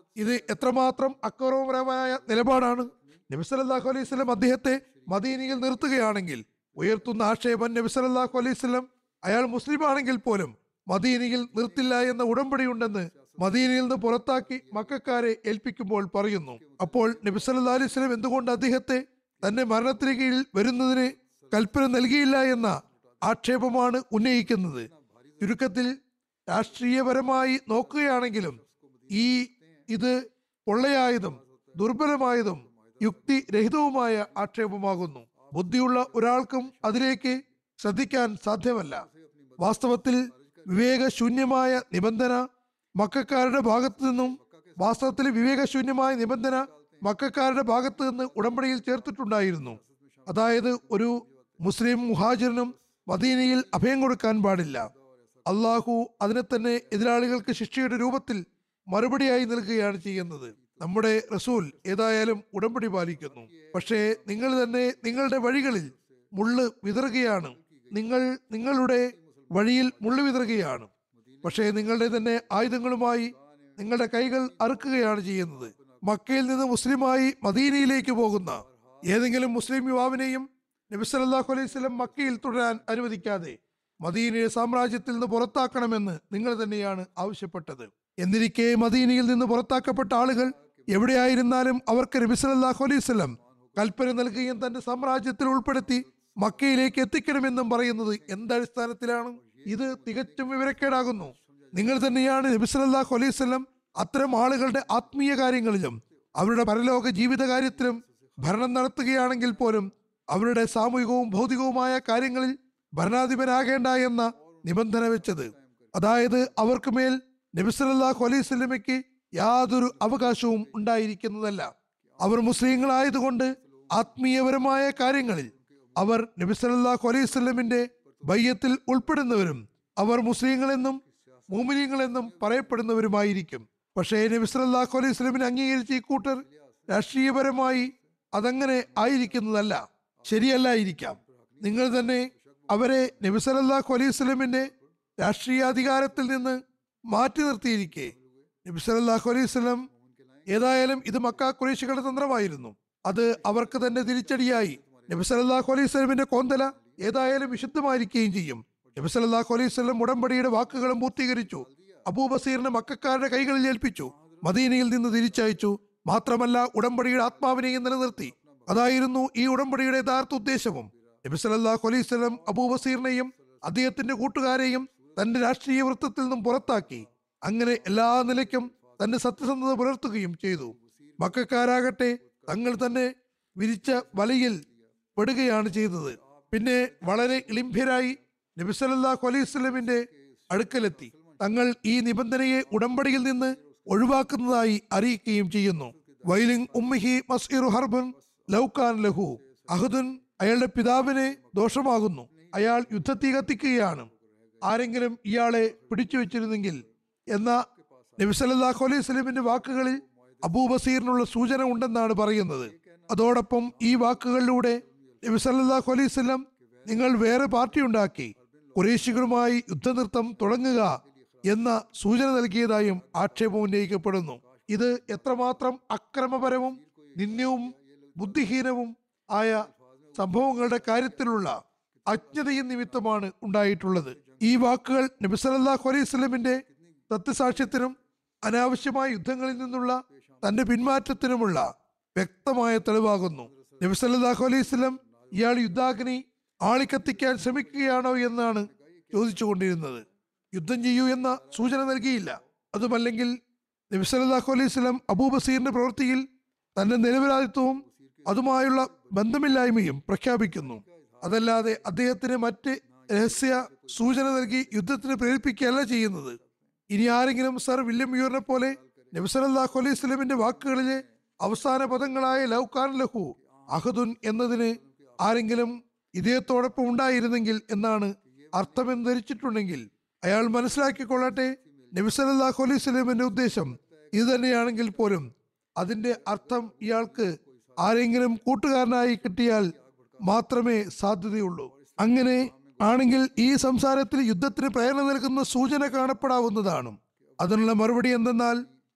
ഇത് എത്രമാത്രം അക്രമപരമായ നിലപാടാണ് നബി സല്ലല്ലാഹു അലൈഹി വസല്ലം അദ്ദേഹത്തെ മദീനയിൽ നിർത്തുകയാണെങ്കിൽ ഉയർത്തുന്ന ആക്ഷേപം നബി സല്ലല്ലാഹു അലൈഹി വസല്ലം അയാൾ മുസ്ലിം ആണെങ്കിൽ പോലും മദീനയിൽ നിർത്തില്ല എന്ന ഉടമ്പടിയുണ്ടെന്ന് മദീനയിൽ നിന്ന് പുറത്താക്കി മക്കാരെ ഏൽപ്പിക്കുമ്പോൾ പറയുന്നു അപ്പോൾ നബി സല്ലല്ലാഹു അലൈഹി വസല്ലം എന്തുകൊണ്ട് അദ്ദേഹത്തെ തന്റെ മരണത്തിന് കീഴിൽ വരുന്നതിന് കൽപ്പന നൽകിയില്ല എന്ന ആക്ഷേപമാണ് ഉന്നയിക്കുന്നത് ചുരുക്കത്തിൽ രാഷ്ട്രീയപരമായി നോക്കുകയാണെങ്കിലും ഈ ഇത് പൊള്ളയായതും ദുർബലമായതും യുക്തിരഹിതവുമായ ആക്ഷേപമാകുന്നു ബുദ്ധിയുള്ള ഒരാൾക്കും അതിലേക്ക് ശ്രദ്ധിക്കാൻ സാധ്യമല്ല വാസ്തവത്തിൽ വിവേകശൂന്യമായ നിബന്ധന മക്കാരുടെ ഭാഗത്തു നിന്നും വാസ്തവത്തിൽ വിവേകശൂന്യമായ നിബന്ധന മക്കാരുടെ ഭാഗത്തു നിന്ന് ഉടമ്പടിയിൽ ചേർത്തിട്ടുണ്ടായിരുന്നു അതായത് ഒരു മുസ്ലിം മുഹാജിറിനും മദീനയിൽ അഭയം കൊടുക്കാൻ പാടില്ല അള്ളാഹു അതിനെ തന്നെ എതിരാളികൾക്ക് ശിക്ഷയുടെ രൂപത്തിൽ മറുപടിയായി നൽകുകയാണ് ചെയ്യുന്നത് നമ്മുടെ റസൂൽ ഏതായാലും ഉടമ്പടി പാലിക്കുന്നു പക്ഷേ നിങ്ങൾ തന്നെ നിങ്ങളുടെ വഴികളിൽ മുള്ള് വിതറുകയാണ് നിങ്ങൾ നിങ്ങളുടെ വഴിയിൽ മുള്ളു വിതറുകയാണ് പക്ഷേ നിങ്ങളുടെ തന്നെ ആയുധങ്ങളുമായി നിങ്ങളുടെ കൈകൾ അറുക്കുകയാണ് ചെയ്യുന്നത് മക്കയിൽ നിന്ന് മുസ്ലിമായി മദീനയിലേക്ക് പോകുന്ന ഏതെങ്കിലും മുസ്ലിം യുവാവിനെയും നബി സല്ലല്ലാഹു അലൈഹി വസല്ലം മക്കയിൽ തുടരാൻ അനുവദിക്കാതെ മദീനയെ സാമ്രാജ്യത്തിൽ നിന്ന് പുറത്താക്കണമെന്ന് നിങ്ങൾ തന്നെയാണ് ആവശ്യപ്പെട്ടത് എന്നിരിക്കെ മദീനയിൽ നിന്ന് പുറത്താക്കപ്പെട്ട ആളുകൾ എവിടെയായിരുന്നാലും അവർക്ക് നബി സല്ലല്ലാഹു അലൈഹി വസല്ലം കൽപ്പന നൽകുകയും തന്റെ സാമ്രാജ്യത്തിൽ ഉൾപ്പെടുത്തി മക്കയിലേക്ക് എത്തിക്കണമെന്നും പറയുന്നത് എന്തടിസ്ഥാനത്തിലാണ് ഇത് തികച്ചും വിവരക്കേടാകുന്നു നിങ്ങൾ തന്നെയാണ് നബി സല്ലല്ലാഹു അലൈഹി വസല്ലം അത്തരം ആളുകളുടെ ആത്മീയ കാര്യങ്ങളിലും അവരുടെ പരലോക ജീവിത കാര്യത്തിലും ഭരണം നടത്തുകയാണെങ്കിൽ പോലും അവരുടെ സാമൂഹികവും ഭൗതികവുമായ കാര്യങ്ങളിൽ ഭരണാധിപനാകേണ്ട എന്ന നിബന്ധന വെച്ചത് അതായത് അവർക്ക് മേൽ നബി സല്ലല്ലാഹു അലൈഹി വസല്ലമയ്ക്ക് യാതൊരു അവകാശവും ഉണ്ടായിരിക്കുന്നതല്ല അവർ മുസ്ലിങ്ങളായതുകൊണ്ട് ആത്മീയപരമായ കാര്യങ്ങളിൽ അവർ നബി സല്ലല്ലാഹു അലൈഹി വസല്ലമിന്റെ ബയ്യത്തിൽ ഉൾപ്പെടുന്നവരും അവർ മുസ്ലിങ്ങളെന്നും മൂമിനീങ്ങളെന്നും പറയപ്പെടുന്നവരുമായിരിക്കും പക്ഷേ നബി സല്ലല്ലാഹു അലൈഹി വസല്ലമിനെ അംഗീകരിച്ച ഈ കൂട്ടർ രാഷ്ട്രീയപരമായി അതങ്ങനെ ആയിരിക്കുന്നതല്ല ശരിയല്ലായിരിക്കാം നിങ്ങൾ തന്നെ അവരെ നബി സല്ലല്ലാഹു അലൈഹി വസല്ലമിന്റെ രാഷ്ട്രീയ അധികാരത്തിൽ നിന്ന് മാറ്റി നിർത്തിയിരിക്കെ നബി സല്ലല്ലാഹു അലൈഹി വസല്ലം ഏതായാലും ഇത് മക്ക കുറേശികളുടെ തന്ത്രമായിരുന്നു അത് അവർക്ക് തന്നെ തിരിച്ചടിയായി നബി സല്ലല്ലാഹു അലൈഹി വസല്ലമിന്റെ കോന്തല ഏതായാലും വിശുദ്ധമായിരിക്കുകയും ചെയ്യും നബി സല്ലല്ലാഹു അലൈഹി വസല്ലം ഉടമ്പടിയുടെ വാക്കുകളും പൂർത്തീകരിച്ചു അബൂബസീറിനെ മക്കാരുടെ കൈകളിൽ ഏൽപ്പിച്ചു മദീനയിൽ നിന്ന് തിരിച്ചയച്ചു മാത്രമല്ല ഉടമ്പടിയുടെ ആത്മാവിനെയും നിലനിർത്തി അതായിരുന്നു ഈ ഉടമ്പടിയുടെ യഥാർത്ഥ ഉദ്ദേശവും നബി സല്ലല്ലാഹു അലൈഹി വസല്ലം അബൂബസീറിനെയും അദ്ദേഹത്തിന്റെ കൂട്ടുകാരെയും തന്റെ രാഷ്ട്രീയ വൃത്തത്തിൽ നിന്നും പുറത്താക്കി അങ്ങനെ എല്ലാ നിലയ്ക്കും തന്റെ സത്യസന്ധത പുലർത്തുകയും ചെയ്തു മക്കാരാകട്ടെ തങ്ങൾ തന്നെ വിരിച്ച വലയിൽ പെടുകയാണ് ചെയ്തത് പിന്നെ വളരെ ഇളിംഭ്യരായി നബി സല്ലല്ലാഹു അലൈഹി വസല്ലമിന്റെ അടുക്കലെത്തി തങ്ങൾ ഈ നിബന്ധനയെ ഉടമ്പടിയിൽ നിന്ന് ഒഴിവാക്കുന്നതായി അറിയിക്കുകയും ചെയ്യുന്നു വൈലിംഗ് ഉമ്മിഹി മസ്ഇറു ഹർബുൻ ലൗകാൻ ലഹു അഹദുൻ അയാളുടെ പിതാവിന് ദോഷമാകുന്നു അയാൾ യുദ്ധത്തീ കത്തിക്കുകയാണ് ആരെങ്കിലും ഇയാളെ പിടിച്ചു വെച്ചിരുന്നെങ്കിൽ എന്ന നബി സല്ലല്ലാഹു അലൈഹി വസല്ലമിന്റെ വാക്കുകളിൽ അബൂബസീറിനുള്ള സൂചന ഉണ്ടെന്നാണ് പറയുന്നത് അതോടൊപ്പം ഈ വാക്കുകളിലൂടെ നബി സല്ലല്ലാഹു അലൈഹി വസല്ലം നിങ്ങൾ വേറെ പാർട്ടി ഉണ്ടാക്കി കുറേശികളുമായി യുദ്ധനൃത്തം തുടങ്ങുക എന്ന സൂചന നൽകിയതായും ആക്ഷേപം ഉന്നയിക്കപ്പെടുന്നു ഇത് എത്രമാത്രം അക്രമപരവും നിന്ദ്യവും ബുദ്ധിഹീനവും ആയ സംഭവങ്ങളുടെ കാര്യത്തിലുള്ള അജ്ഞതയും നിമിത്തമാണ് ഉണ്ടായിട്ടുള്ളത് ഈ വാക്കുകൾ നബി സല്ലല്ലാഹു അലൈഹി വസല്ലമിന്റെ സത്യസാക്ഷ്യത്തിനും അനാവശ്യമായ യുദ്ധങ്ങളിൽ നിന്നുള്ള തന്റെ പിന്മാറ്റത്തിനുമുള്ള വ്യക്തമായ തെളിവാകുന്നു നബി സല്ലല്ലാഹു അലൈഹി വസല്ലം ഇയാൾ യുദ്ധാഗ്നി ആളിക്കത്തിക്കാൻ ശ്രമിക്കുകയാണോ എന്നാണ് ചോദിച്ചുകൊണ്ടിരുന്നത് യുദ്ധം ചെയ്യൂ എന്ന സൂചന നൽകിയില്ല അതുമല്ലെങ്കിൽ നബി സല്ലല്ലാഹു അലൈഹി വസല്ലം അബൂബസീറിന്റെ പ്രവൃത്തിയിൽ തന്റെ നിരപരാധിത്വവും അതുമായുള്ള ബന്ധമില്ലായ്മയും പ്രഖ്യാപിക്കുന്നു അതല്ലാതെ അദ്ദേഹത്തിന് മറ്റ് രഹസ്യ സൂചന നൽകി യുദ്ധത്തിന് പ്രേരിപ്പിക്കുകയല്ല ചെയ്യുന്നത് ഇനി ആരെങ്കിലും സർ വില്യം മ്യൂറിനെ പോലെ നബി സല്ലല്ലാഹു അലൈഹി വസല്ലമിന്റെ വാക്കുകളിലെ അവസാന പദങ്ങളായ ലൗ കാൻ ലഹു അഹദുൻ എന്നതിന് ആരെങ്കിലും ഇദ്ദേഹത്തോടൊപ്പം ഉണ്ടായിരുന്നെങ്കിൽ എന്നാണ് അർത്ഥമെന്ന് ധരിച്ചിട്ടുണ്ടെങ്കിൽ അയാൾ മനസ്സിലാക്കിക്കൊള്ളട്ടെ നബി സല്ലല്ലാഹു അലൈഹി വസല്ലമിന്റെ ഉദ്ദേശം ഇത് തന്നെയാണെങ്കിൽ പോലും അതിന്റെ അർത്ഥം ഇയാൾക്ക് ആരെങ്കിലും കൂട്ടുകാരനായി കിട്ടിയാൽ മാത്രമേ സാധ്യതയുള്ളൂ അങ്ങനെ ആണെങ്കിൽ ഈ സംസാരത്തിൽ യുദ്ധത്തിന് പ്രേരണ നൽകുന്ന സൂചന കാണപ്പെടാവുന്നതാണ് അതിനുള്ള മറുപടി എന്തെന്നാൽ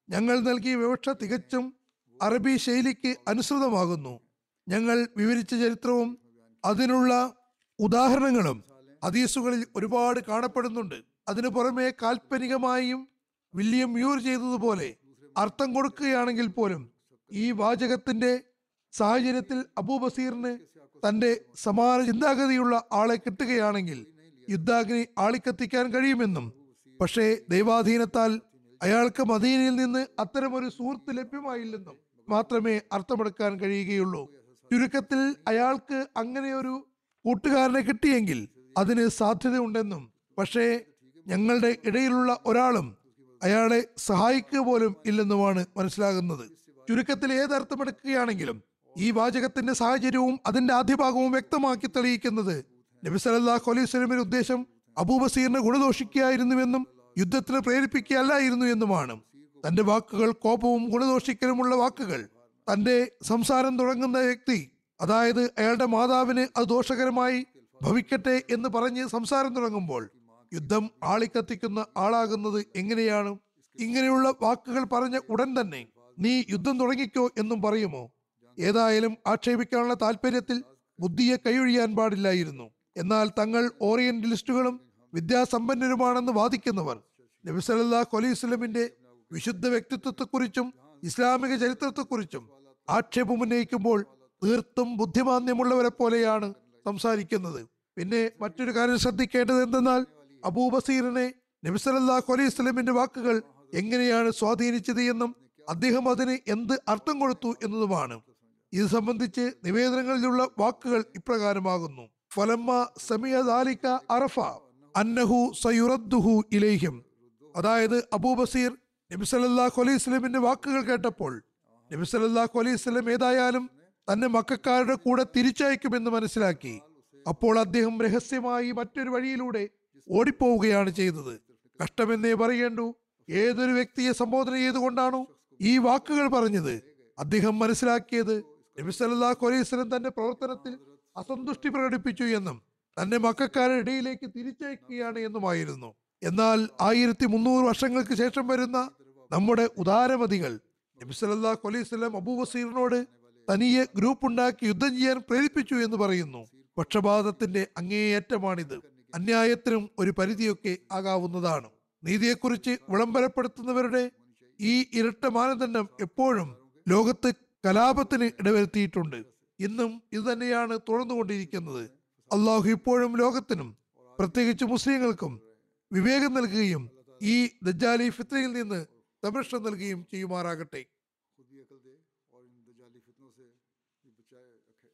ഞങ്ങൾ നൽകിയ വിവക്ഷ തികച്ചും അറബി ശൈലിക്ക് അനുസൃതമാകുന്നു ഞങ്ങൾ വിവരിച്ച ചരിത്രവും അതിനുള്ള ഉദാഹരണങ്ങളും ഹദീസുകളിൽ ഒരുപാട് കാണപ്പെടുന്നുണ്ട് അതിനു പുറമെ കാൽപ്പനികമായും വില്യം മ്യൂർ ചെയ്തതുപോലെ അർത്ഥം കൊടുക്കുകയാണെങ്കിൽ പോലും ഈ വാചകത്തിന്റെ സാഹചര്യത്തിൽ അബൂബസീറിന് തന്റെ സമാന ചിന്താഗതിയുള്ള ആളെ കിട്ടുകയാണെങ്കിൽ യുദ്ധാഗ്നി ആളിക്കത്തിക്കാൻ കഴിയുമെന്നും പക്ഷേ ദൈവാധീനത്താൽ അയാൾക്ക് മദീനയിൽ നിന്ന് അത്തരമൊരു സുഹൃത്ത് ലഭ്യമായില്ലെന്നും മാത്രമേ അർത്ഥമെടുക്കാൻ കഴിയുകയുള്ളൂ ചുരുക്കത്തിൽ അയാൾക്ക് അങ്ങനെ ഒരു കൂട്ടുകാരനെ കിട്ടിയെങ്കിൽ അതിന് സാധ്യതയുണ്ടെന്നും പക്ഷേ ഞങ്ങളുടെ ഇടയിലുള്ള ഒരാളും അയാളെ സഹായിക്കുക പോലും ഇല്ലെന്നുമാണ് മനസ്സിലാകുന്നത് ചുരുക്കത്തിൽ ഏതർത്ഥമെടുക്കുകയാണെങ്കിലും ഈ വാചകത്തിന്റെ സാഹചര്യവും അതിന്റെ ആദ്യഭാഗവും വ്യക്തമാക്കി തെളിയിക്കുന്നത് നബി സല്ലല്ലാഹു അലൈഹി വസല്ലമയുടെ ഉദ്ദേശം അബൂബസീറിനെ ഗുണദോഷിക്കുകയായിരുന്നുവെന്നും യുദ്ധത്തിന് പ്രേരിപ്പിക്കുകയല്ലായിരുന്നു എന്നുമാണ് തന്റെ വാക്കുകൾ കോപവും ഗുണദോഷിക്കലുമുള്ള വാക്കുകൾ തന്റെ സംസാരം തുടങ്ങുന്ന വ്യക്തി അതായത് അയാളുടെ മാതാവിന് അത് ദോഷകരമായി ഭവിക്കട്ടെ എന്ന് പറഞ്ഞ് സംസാരം തുടങ്ങുമ്പോൾ യുദ്ധം ആളിക്കത്തിക്കുന്ന ആളാകുന്നത് എങ്ങനെയാണ് ഇങ്ങനെയുള്ള വാക്കുകൾ പറഞ്ഞ ഉടൻ തന്നെ നീ യുദ്ധം തുടങ്ങിക്കോ എന്നും പറയുമോ ഏതായാലും ആക്ഷേപിക്കാനുള്ള താല്പര്യത്തിൽ ബുദ്ധിയെ കൈയൊഴിയാൻ പാടില്ലായിരുന്നു എന്നാൽ തങ്ങൾ ഓറിയന്റലിസ്റ്റുകളും വിദ്യാസമ്പന്നരുമാണെന്ന് വാദിക്കുന്നവർ നബി സല്ലല്ലാഹു അലൈഹി വസല്ലമിന്റെ വിശുദ്ധ വ്യക്തിത്വത്തെക്കുറിച്ചും ഇസ്ലാമിക ചരിത്രത്തെക്കുറിച്ചും ആക്ഷേപം ഉന്നയിക്കുമ്പോൾ തീർത്തും ബുദ്ധിമാന്യമുള്ളവരെ പോലെയാണ് സംസാരിക്കുന്നത് പിന്നെ മറ്റൊരു കാര്യം ശ്രദ്ധിക്കേണ്ടത് എന്തെന്നാൽ അബൂബസീറിനെ നബി സല്ലല്ലാഹു അലൈഹി വസല്ലമിന്റെ വാക്കുകൾ എങ്ങനെയാണ് സ്വാധീനിച്ചത് എന്നും അദ്ദേഹം അതിന് എന്ത് അർത്ഥം കൊടുത്തു എന്നതുമാണ് ഇത് സംബന്ധിച്ച് നിവേദനങ്ങളിലുള്ള വാക്കുകൾ ഇപ്രകാരമാകുന്നു ഫലമ്മ സമിയ ദാലിക അറഫ അന്നഹു സയുറദ്ദുഹു ഇലൈഹിം അതായത് അബൂബസീർ നബി സല്ലല്ലാഹു അലൈഹി വസല്ലമിന്റെ വാക്കുകൾ കേട്ടപ്പോൾ നബി സല്ലല്ലാഹു അലൈഹി വസല്ലം ഏതായാലും തന്നെ മക്കാരുടെ കൂടെ തിരിച്ചയക്കുമെന്ന് മനസ്സിലാക്കി അപ്പോൾ അദ്ദേഹം രഹസ്യമായി മറ്റൊരു വഴിയിലൂടെ ഓടിപ്പോവുകയാണ് ചെയ്തത് കഷ്ടമെന്നേ പറയേണ്ടു ഏതൊരു വ്യക്തിയെ സംബോധന ചെയ്തുകൊണ്ടാണോ ഈ വാക്കുകൾ പറഞ്ഞത് അദ്ദേഹം മനസ്സിലാക്കിയത് നബി സല്ലല്ലാഹു അലൈഹി വസല്ലം തന്റെ പ്രവർത്തനത്തിൽ അസന്തുഷ്ടി പ്രകടിപ്പിച്ചു എന്നും തന്റെ മക്കാരുടെ ഇടയിലേക്ക് തിരിച്ചയക്കുകയാണ് എന്നുമായിരുന്നു എന്നാൽ ആയിരത്തി മുന്നൂറ് വർഷങ്ങൾക്ക് ശേഷം വരുന്ന നമ്മുടെ ഉദാരമതികൾ നബി സല്ലല്ലാഹു അലൈഹി വസല്ലം അബൂ വസീറിനോട് തനിയെ ഗ്രൂപ്പ് ഉണ്ടാക്കി യുദ്ധം ചെയ്യാൻ പ്രേരിപ്പിച്ചു എന്ന് പറയുന്നു പക്ഷപാതത്തിന്റെ അങ്ങേയറ്റമാണിത് അന്യായത്തിനും ഒരു പരിധിയൊക്കെ ആകാവുന്നതാണ് നീതിയെക്കുറിച്ച് വിളംബരപ്പെടുത്തുന്നവരുടെ ഈ ഇരട്ട മാനദണ്ഡം എപ്പോഴും ലോകത്ത് കലാപത്തിന് ഇടവരുത്തിയിട്ടുണ്ട് ഇന്നും ഇത് തന്നെയാണ് തുടർന്നുകൊണ്ടിരിക്കുന്നത് അള്ളാഹു ഇപ്പോഴും ലോകത്തിനും പ്രത്യേകിച്ച് മുസ്ലിങ്ങൾക്കും വിവേകം നൽകുകയും ഈ ദജ്ജാലി ഫിത്രയിൽ നിന്ന് സംരക്ഷണം നൽകുകയും ചെയ്യുമാറാകട്ടെ खुद भी अकल दे और इन दजाली फितनों से भी बचाए रखे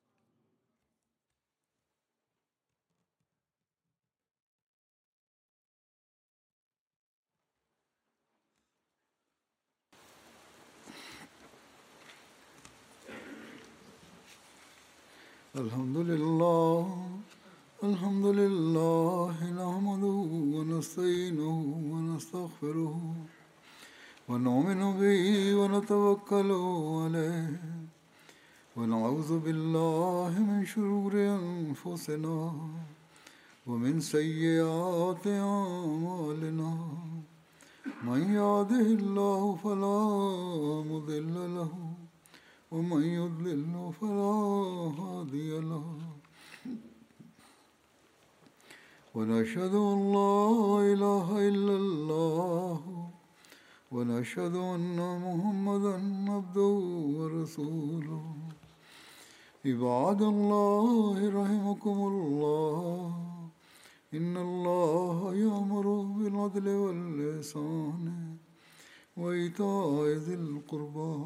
الحمد لله الحمد لله نحمده ونستعينه ونستغفره ونؤمن به ونتوكل عليه ونعوذ بالله من شرور أنفسنا ومن سيئات أعمالنا من يهده الله فلا مضل له ومن يضلل فلا هادي له ونشهد أن لا إله إلا الله ونشهد أن محمدا عبده ورسوله عباد الله رحمكم الله إن الله يأمر بالعدل والإحسان وإيتاء ذي القربى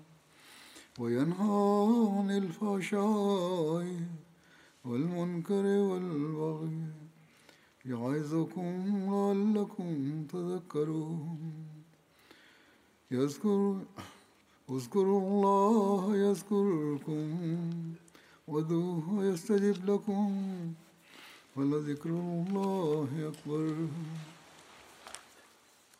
وينهى عن الفحشاء والمنكر والبغي يعظكم لعلكم تذكرون يذكر اذكروا الله يذكركم ودوه يستجب لكم ولذكر الله أكبر